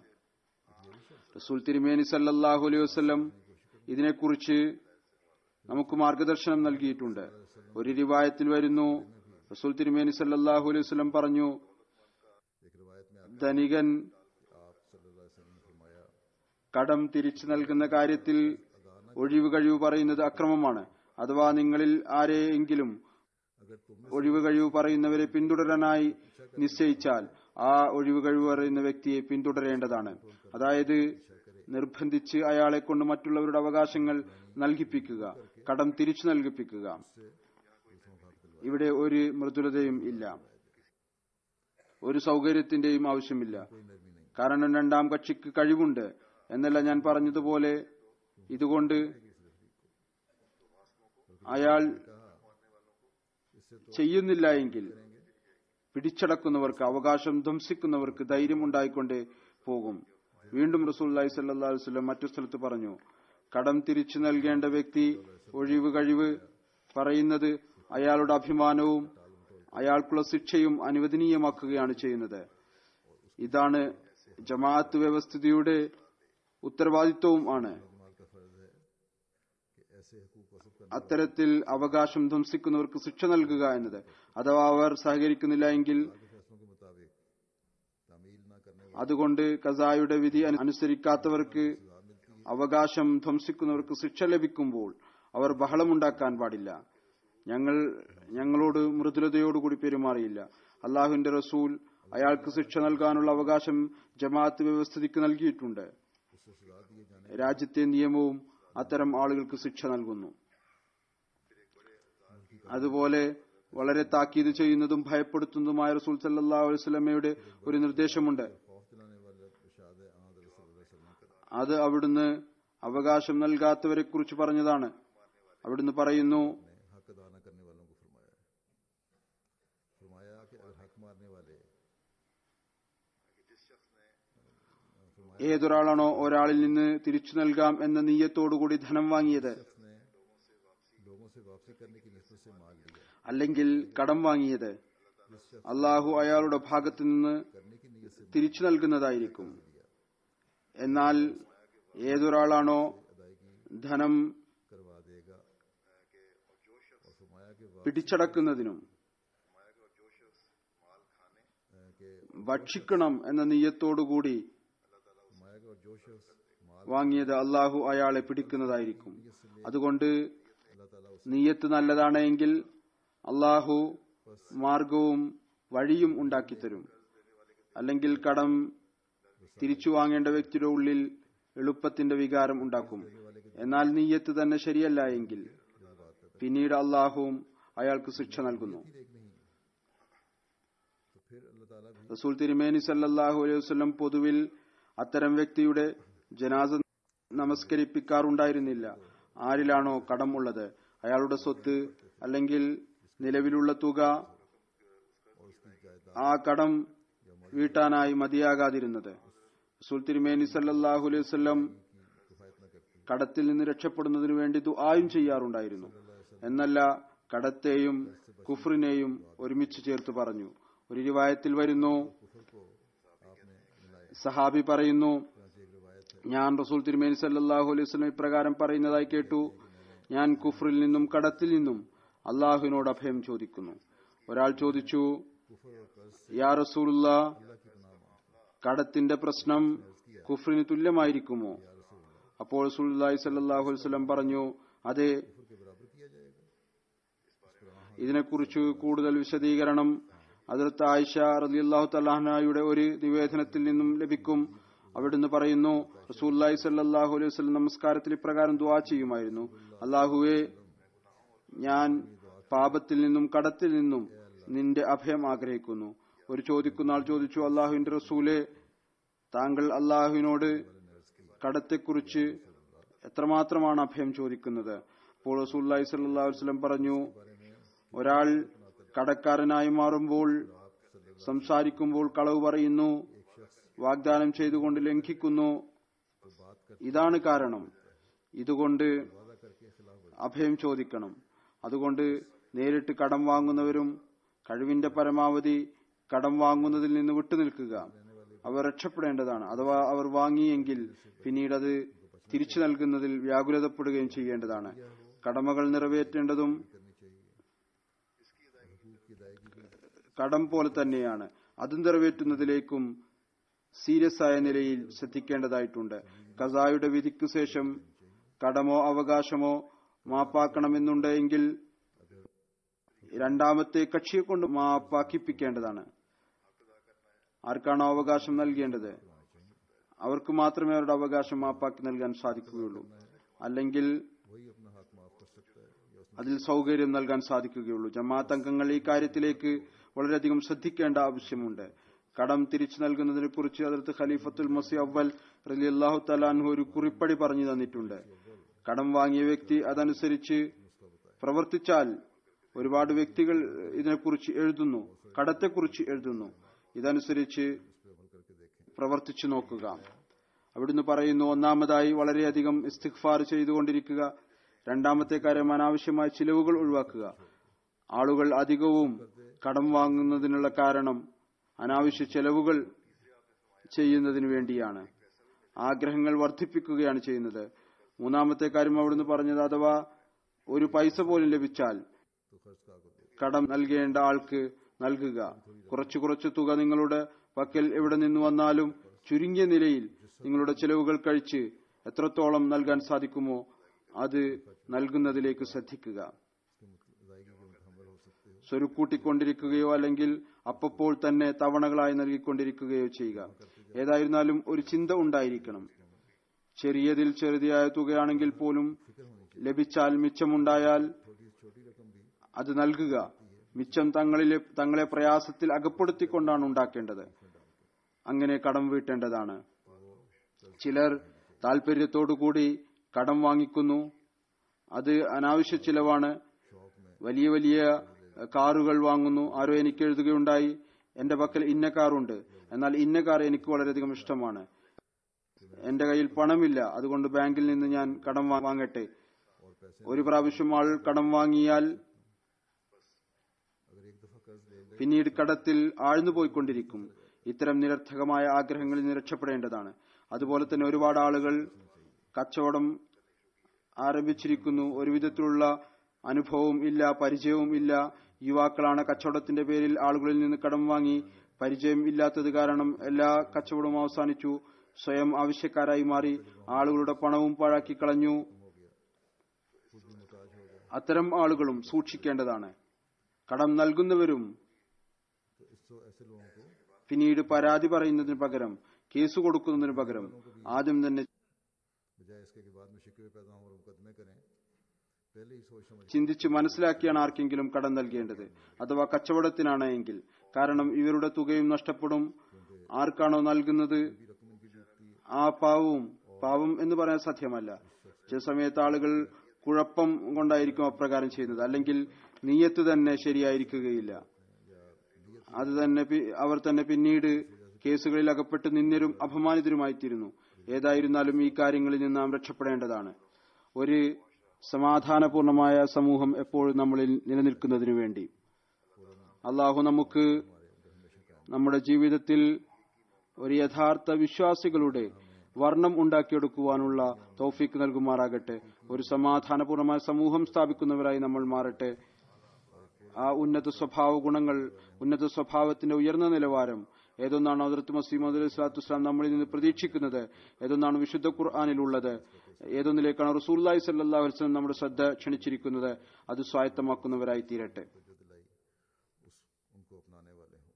റസൂൽ തിരുമേനി സല്ലല്ലാഹു അലൈഹി വസല്ലം ഇതിനെക്കുറിച്ച് നമുക്ക് മാർഗദർശനം നൽകിയിട്ടുണ്ട് ഒരു റിവായത്തിൽ വരുന്നു റസൂൽ തിരുമേനി സല്ലല്ലാഹു അലൈഹി വസല്ലം പറഞ്ഞു एक रिवायत में ധനികൻ आप सल्लल्लाहु अलैहि वसल्लम ने फरमाया കടം തിരിച്ചു നൽകുന്ന കാര്യത്തിൽ ഒഴിവ് കഴിവ് പറയുന്നത് അക്രമമാണ് അഥവാ നിങ്ങളിൽ ആരെയെങ്കിലും अगर तुम ഒഴിവ് കഴിവ് പറയുന്നവരെ പിന്തുടരാനായി നിശ്ചയിച്ചാൽ ആ ഒഴിവ് കഴിവ് പറയുന്ന വ്യക്തിയെ പിന്തുടരേണ്ടതാണ് അതായത് നിർബന്ധിച്ച് അയാളെ കൊണ്ട് മറ്റുള്ളവരുടെ അവകാശങ്ങൾ നൽകിപ്പിക്കുക കടം തിരിച്ചു നൽകിപ്പിക്കുക ഇവിടെ ഒരു മൃദുലതയും ഇല്ല ഒരു സൗകര്യത്തിന്റെയും ആവശ്യമില്ല കാരണം രണ്ടാം കക്ഷിക്ക് കഴിവുണ്ട് എന്നല്ല ഞാൻ പറഞ്ഞതുപോലെ ഇതുകൊണ്ട് അയാൾ ചെയ്യുന്നില്ല എങ്കിൽ പിടിച്ചടക്കുന്നവർക്ക് അവകാശം ധ്വംസിക്കുന്നവർക്ക് ധൈര്യം ഉണ്ടായിക്കൊണ്ടേ പോകും വീണ്ടും റസൂല്ലി സല്ലാ വസ്ലം മറ്റു സ്ഥലത്ത് പറഞ്ഞു കടം തിരിച്ചു നൽകേണ്ട വ്യക്തി ഒഴിവ് കഴിവ് പറയുന്നത് അയാളുടെ അഭിമാനവും അയാൾക്കുള്ള ശിക്ഷയും അനുവദനീയമാക്കുകയാണ് ചെയ്യുന്നത് ഇതാണ് ജമാഅത്ത് വ്യവസ്ഥിതിയുടെ ഉത്തരവാദിത്വവും ആണ് माल का फर्ज है कि ऐसे हकूक वसब करने അത്തരത്തിൽ അവകാശം ധ്വംസിക്കുന്നവർക്ക് ശിക്ഷ നൽകുക എന്നത് അഥവാ അവർ സഹകരിക്കുന്നില്ല എങ്കിൽ के फैसलों के मुताबिक तामील न करने അതുകൊണ്ട് കസായുടെ വിധി അനു- അനുസരിക്കാത്തവർക്ക് അവകാശം ധ്വംസിക്കുന്നവർക്ക് ശിക്ഷ ലഭിക്കുമ്പോൾ അവർ ബഹളമുണ്ടാക്കാൻ പാടില്ല ഞങ്ങൾ ഞങ്ങളോട് മൃദുലതയോടുകൂടി പെരുമാറിയില്ല അള്ളാഹുവിന്റെ റസൂൽ അയാൾക്ക് ശിക്ഷ നൽകാനുള്ള അവകാശം ജമാഅത്ത് വ്യവസ്ഥിതിക്ക് നൽകിയിട്ടുണ്ട് उससे सजा दिए जाने രാജ്യത്തെ നിയമവും അത്തരം ആളുകൾക്ക് ശിക്ഷ നൽകുന്നു അതുപോലെ വളരെ താക്കീത് ചെയ്യുന്നതും ഭയപ്പെടുത്തുന്നതുമായ റസൂൽ സല്ലാ അലൈവല്ലമയുടെ ഒരു നിർദ്ദേശമുണ്ട് खौफ दिलाने वाले इरशाद आद वसल्लम का അത് അവിടുന്ന് അവകാശം നൽകാത്തവരെ കുറിച്ച് പറഞ്ഞതാണ് അവിടുന്ന് പറയുന്നു ने हक अदा न करने वालों को फरमाया फरमाया कि अगर हक मारने वाले ഏതൊരാളാണോ ഒരാളിൽ നിന്ന് തിരിച്ചു നൽകാം എന്ന നീയത്തോടുകൂടി ധനം വാങ്ങിയത് ने लोगों से वापसी करने की नस्बत से माल लिया അല്ലെങ്കിൽ കടം വാങ്ങിയത് അള്ളാഹു അയാളുടെ ഭാഗത്തു നിന്ന് करने की नीयत से തിരിച്ചു നൽകുന്നതായിരിക്കും എന്നാൽ ഏതൊരാളാണോ ധനം करवा देगा और फरमाया कि वा- പിടിച്ചടക്കുന്നതിനും कि ഭക്ഷിക്കണം എന്ന നീയത്തോടുകൂടി फरमाया कि और जो शख्स माल വാങ്ങിയത് അള്ളാഹു അയാളെ പിടിക്കുന്നതായിരിക്കും അതുകൊണ്ട് अल्लाह ताला उस നീയത്ത് നല്ലതാണ് എങ്കിൽ അള്ളാഹു മാർഗവും വഴിയും ഉണ്ടാക്കിത്തരും അല്ലെങ്കിൽ കടം തിരിച്ചു വാങ്ങേണ്ട വ്യക്തിയുടെ ഉള്ളിൽ എളുപ്പത്തിന്റെ വികാരം ഉണ്ടാക്കും എന്നാൽ നീയത്ത് തന്നെ ശരിയല്ല എങ്കിൽ പിന്നീട് അള്ളാഹുവും അയാൾക്ക് ശിക്ഷ നൽകുന്നു तो फिर अल्लाह ताला भी റസൂൽ തിരുമേനി സല്ലല്ലാഹു അലൈഹി വസല്ലം പൊതുവിൽ അത്തരം വ്യക്തിയുടെ ജനാസ നമസ്കരിപ്പിക്കാറുണ്ടായിരുന്നില്ല ആരിലാണോ കടം ഉള്ളത് അയാളുടെ സ്വത്ത് അല്ലെങ്കിൽ നിലവിലുള്ള തുക ആ കടം വീട്ടാനായി മതിയാകാതിരുന്നത് റസൂൽ തിരുമേനി സല്ലല്ലാഹു അലൈഹി വസല്ലം കടത്തിൽ നിന്ന് രക്ഷപ്പെടുന്നതിനു വേണ്ടി ദുആയും ചെയ്യാറുണ്ടായിരുന്നു എന്നല്ല കടത്തെയും കുഫറിനെയും ഒരുമിച്ച് ചേർത്ത് പറഞ്ഞു ഒരു റിവായത്തിൽ വരുന്നു സഹാബി പറയുന്നു ഞാൻ റസൂൽ തിരുമേനി സല്ലല്ലാഹു അലൈഹി വസല്ലം ഇപ്രകാരം പറയുന്നതായി കേട്ടു ഞാൻ കുഫറിൽ നിന്നും കടത്തിൽ നിന്നും അള്ളാഹുവിനോട് അഭയം ചോദിക്കുന്നു ഒരാൾ ചോദിച്ചു യാ റസൂലുള്ള കടത്തിന്റെ പ്രശ്നം കുഫറിന് തുല്യമായിരിക്കുമോ അപ്പോൾ റസൂലുള്ളാഹി സ്വല്ലല്ലാഹു അലൈഹി വസല്ലം പറഞ്ഞു അതെ ഇതിനെക്കുറിച്ച് കൂടുതൽ വിശദീകരണം അതിർത്ത് ആയിഷ റളിയല്ലാഹു തലാഹനായുടെ ഒരു നിവേദനത്തിൽ നിന്നും ലഭിക്കും അവിടുന്ന് പറയുന്നു റസൂല്ലായി സല്ലാഹു അലൈഹി വസല്ലം നമസ്കാരത്തിൽ ഇപ്രകാരം ദുആ ചെയ്യുമായിരുന്നു അള്ളാഹുവെ ഞാൻ പാപത്തിൽ നിന്നും കടത്തിൽ നിന്നും നിന്റെ അഭയം ആഗ്രഹിക്കുന്നു ഒരു ചോദിക്കുന്ന ആൾ ചോദിച്ചു അള്ളാഹുവിന്റെ റസൂലെ താങ്കൾ അള്ളാഹുവിനോട് കടത്തെക്കുറിച്ച് എത്രമാത്രമാണ് അഭയം ചോദിക്കുന്നത് അപ്പോൾ റസൂല്ലായി സല്ലാ വസ്ലം പറഞ്ഞു ഒരാൾ കടക്കാരനായി മാറുമ്പോൾ സംസാരിക്കുമ്പോൾ കളവ് പറയുന്നു വാഗ്ദാനം ചെയ്തുകൊണ്ട് ലംഘിക്കുന്നു ഇതാണ് കാരണം ഇതുകൊണ്ട് അഭയം ചോദിക്കണം അതുകൊണ്ട് നേരിട്ട് കടം വാങ്ങുന്നവരും കഴിവിന്റെ പരമാവധി കടം വാങ്ങുന്നതിൽ നിന്ന് വിട്ടുനിൽക്കുക അവർ രക്ഷപ്പെടേണ്ടതാണ് അഥവാ അവർ വാങ്ങിയെങ്കിൽ പിന്നീട് അത് തിരിച്ചു നൽകുന്നതിൽ വ്യാകുലതപ്പെടുകയും ചെയ്യേണ്ടതാണ് കടമകൾ നിറവേറ്റേണ്ടതും കടം പോലെ തന്നെയാണ് അത് നിറവേറ്റുന്നതിലേക്കും സീരിയസ് ആയ നിലയിൽ ശ്രദ്ധിക്കേണ്ടതായിട്ടുണ്ട് കസായുടെ വിധിക്കു ശേഷം കടമോ അവകാശമോ മാപ്പാക്കണമെന്നുണ്ടെങ്കിൽ രണ്ടാമത്തെ കക്ഷിയെ കൊണ്ട് മാപ്പാക്കിപ്പിക്കേണ്ടതാണ് ആർക്കാണോ അവകാശം നൽകേണ്ടത് അവർക്ക് മാത്രമേ അവരുടെ അവകാശം മാപ്പാക്കി നൽകാൻ സാധിക്കുകയുള്ളൂ അല്ലെങ്കിൽ അതിൽ സൗകര്യം നൽകാൻ സാധിക്കുകയുള്ളൂ ജമാഅത്ത് അംഗങ്ങൾ ഈ കാര്യത്തിലേക്ക് വളരെയധികം ശ്രദ്ധിക്കേണ്ട ആവശ്യമുണ്ട് കടം തിരിച്ചു നൽകുന്നതിനെ കുറിച്ച് അതിർത്ത് ഖലീഫത്തുൽ മസി അവൽ റലി അള്ളാഹു തലാൻഹു ഒരു കുറിപ്പടി പറഞ്ഞു തന്നിട്ടുണ്ട് കടം വാങ്ങിയ വ്യക്തി അതനുസരിച്ച് പ്രവർത്തിച്ചാൽ ഒരുപാട് വ്യക്തികൾ ഇതിനെക്കുറിച്ച് എഴുതുന്നു കടത്തെക്കുറിച്ച് എഴുതുന്നു ഇതനുസരിച്ച് പ്രവർത്തിച്ചു നോക്കുക അവിടുന്ന് പറയുന്നു ഒന്നാമതായി വളരെയധികം ഇസ്തിഗ്ഫാർ ചെയ്തുകൊണ്ടിരിക്കുക രണ്ടാമത്തെ കാര്യം അനാവശ്യമായ ചിലവുകൾ ഒഴിവാക്കുക ആളുകൾ അധികവും കടം വാങ്ങുന്നതിനുള്ള കാരണം അനാവശ്യ ചെലവുകൾ ചെയ്യുന്നതിന് വേണ്ടിയാണ് ആഗ്രഹങ്ങൾ വർദ്ധിപ്പിക്കുകയാണ് ചെയ്യുന്നത് മൂന്നാമത്തെ കാര്യം അവിടുന്ന് പറഞ്ഞത് അഥവാ ഒരു പൈസ പോലും ലഭിച്ചാൽ കടം നൽകേണ്ട ആൾക്ക് നൽകുക കുറച്ചു കുറച്ച് തുക നിങ്ങളുടെ പക്കൽ എവിടെ നിന്ന് വന്നാലും ചുരുങ്ങിയ നിലയിൽ നിങ്ങളുടെ ചെലവുകൾ കഴിച്ച് എത്രത്തോളം നൽകാൻ സാധിക്കുമോ അത് നൽകുന്നതിലേക്ക് ശ്രദ്ധിക്കുക സ്വരുക്കൂട്ടിക്കൊണ്ടിരിക്കുകയോ അല്ലെങ്കിൽ അപ്പപ്പോൾ തന്നെ തവണകളായി നൽകിക്കൊണ്ടിരിക്കുകയോ ചെയ്യുക ഏതായിരുന്നാലും ഒരു ചിന്ത ഉണ്ടായിരിക്കണം ചെറിയതിൽ ചെറുതിയായ തുകയാണെങ്കിൽ പോലും ലഭിച്ചാൽ മിച്ചമുണ്ടായാൽ അത് നൽകുക മിച്ചം തങ്ങളിലെ തങ്ങളെ പ്രയാസത്തിൽ അകപ്പെടുത്തിക്കൊണ്ടാണ് ഉണ്ടാക്കേണ്ടത് അങ്ങനെ കടം വീട്ടേണ്ടതാണ് ചിലർ താല്പര്യത്തോടുകൂടി കടം വാങ്ങിക്കുന്നു അത് അനാവശ്യ ചിലവാണ് വലിയ വലിയ കാറുകൾ വാങ്ങുന്നു ആരോ എനിക്ക് എഴുതുകയുണ്ടായി എന്റെ പക്കൽ ഇന്ന കാറുണ്ട് എന്നാൽ ഇന്ന കാർ എനിക്ക് വളരെയധികം ഇഷ്ടമാണ് എന്റെ കയ്യിൽ പണമില്ല അതുകൊണ്ട് ബാങ്കിൽ നിന്ന് ഞാൻ കടം വാങ്ങട്ടെ ഒരു പ്രാവശ്യം ആൾ കടം വാങ്ങിയാൽ പിന്നീട് കടത്തിൽ ആഴ്ന്നു പോയിക്കൊണ്ടിരിക്കും ഇത്തരം നിരർത്ഥകമായ ആഗ്രഹങ്ങളിൽ നിന്ന് രക്ഷപ്പെടേണ്ടതാണ് അതുപോലെ തന്നെ ഒരുപാട് ആളുകൾ കച്ചവടം ആരംഭിച്ചിരിക്കുന്നു ഒരു വിധത്തിലുള്ള അനുഭവവും ഇല്ല പരിചയവും ഇല്ല യുവാക്കളാണ് കച്ചവടത്തിന്റെ പേരിൽ ആളുകളിൽ നിന്ന് കടം വാങ്ങി പരിചയം ഇല്ലാത്തത് കാരണം എല്ലാ കച്ചവടവും അവസാനിച്ചു സ്വയം ആവശ്യക്കാരായി മാറി ആളുകളുടെ പണവും പാഴാക്കി കളഞ്ഞു അത്തരം ആളുകളും സൂക്ഷിക്കേണ്ടതാണ് കടം നൽകുന്നവരും പിന്നീട് പരാതി പറയുന്നതിന് പകരം കേസ് കൊടുക്കുന്നതിന് പകരം ആദ്യം തന്നെ बजाय इसके कि बाद में शिकवे पैदा हों और मुकदमे करें पहले ही सोच समझ ചിന്തിച്ച് മനസ്സിലാക്കിയാണ് ആർക്കെങ്കിലും കടം നൽകേണ്ടത് അഥവാ കച്ചവടത്തിനാണ് എങ്കിൽ കാരണം ഇവരുടെ തുകയും നഷ്ടപ്പെടും ആർക്കാണോ നൽകുന്നത് की रकम इनकी डूबती है ആ പാവവും പാവം എന്ന് പറയാൻ സാധ്യമല്ല ചില സമയത്ത് ആളുകൾ കുഴപ്പം കൊണ്ടായിരിക്കും അപ്രകാരം ചെയ്യുന്നത് അല്ലെങ്കിൽ നീയത്ത് തന്നെ ശരിയായിരിക്കുകയില്ല അത് തന്നെ പി- അവർ തന്നെ പിന്നീട് കേസുകളിൽ അകപ്പെട്ട് നിന്നരും അപമാനിതരുമായിത്തീരുന്നു ഏതായിരുന്നാലും ഈ കാര്യങ്ങളിൽ നിന്ന് നാം രക്ഷപ്പെടേണ്ടതാണ് ഒരു സമാധാനപൂർണമായ സമൂഹം എപ്പോഴും നമ്മളിൽ നിലനിൽക്കുന്നതിനു വേണ്ടി അള്ളാഹു നമുക്ക് നമ്മുടെ ജീവിതത്തിൽ ഒരു യഥാർത്ഥ വിശ്വാസികളുടെ വർണ്ണം ഉണ്ടാക്കിയെടുക്കുവാനുള്ള തൗഫീക്ക് നൽകുമാറാകട്ടെ ഒരു സമാധാനപൂർണമായ സമൂഹം സ്ഥാപിക്കുന്നവരായി നമ്മൾ മാറട്ടെ ആ ഉന്നത സ്വഭാവ ഗുണങ്ങൾ ഉന്നത സ്വഭാവത്തിന്റെ ഉയർന്ന നിലവാരം ഏതൊന്നാണ് ഹജറത്ത് മസീമദ് അലൈഹി സ്വലാത്തു വസ്സലാം നമ്മളിൽ നിന്ന് പ്രതീക്ഷിക്കുന്നത് ഏതൊന്നാണ് വിശുദ്ധ ഖുർആാനിലുള്ളത് ഏതൊന്നിലേക്കാണ് റസൂല്ലായി സല്ലാ വസ്ലം നമ്മുടെ ശ്രദ്ധ ക്ഷണിച്ചിരിക്കുന്നത് അത് സ്വായത്തമാക്കുന്നവരായി തീരട്ടെ जो दिलाई उस उनको अपनाने वाले हों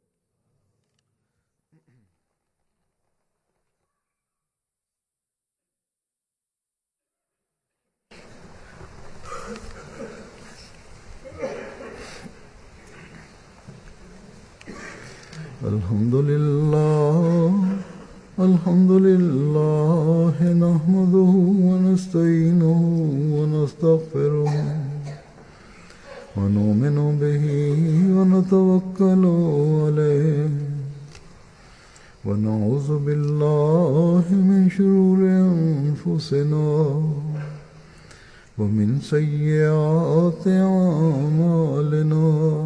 الحمد لله الحمد لله نحمده ونستعينه ونستغفره ونؤمن به ونتوكل عليه ونعوذ بالله من شرور أنفسنا ومن سيئات أعمالنا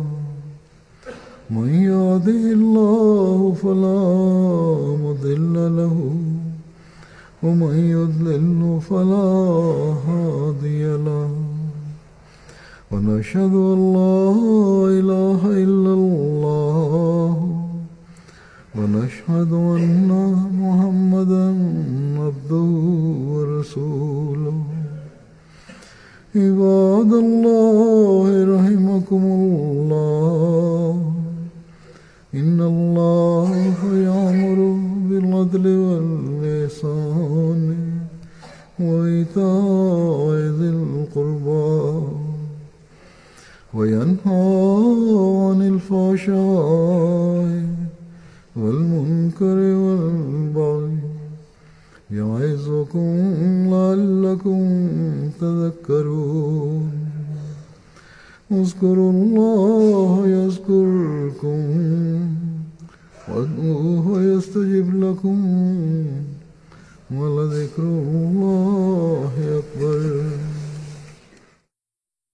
من يهده الله فلا مضل له ومن يضلل فلا هادي له ونشهد أن لا إله إلا الله ونشهد أن محمدا عبده ورسوله عباد الله رحمكم الله إن الله يأمر بالعدل والإحسان وإيتاء ذي القربى وينهى عن الفحشاء والمنكر والبغي يعظكم لعلكم تذكرون اذكروا الله يذكركم وادعوه يستجب لكم ولذكر الله أكبر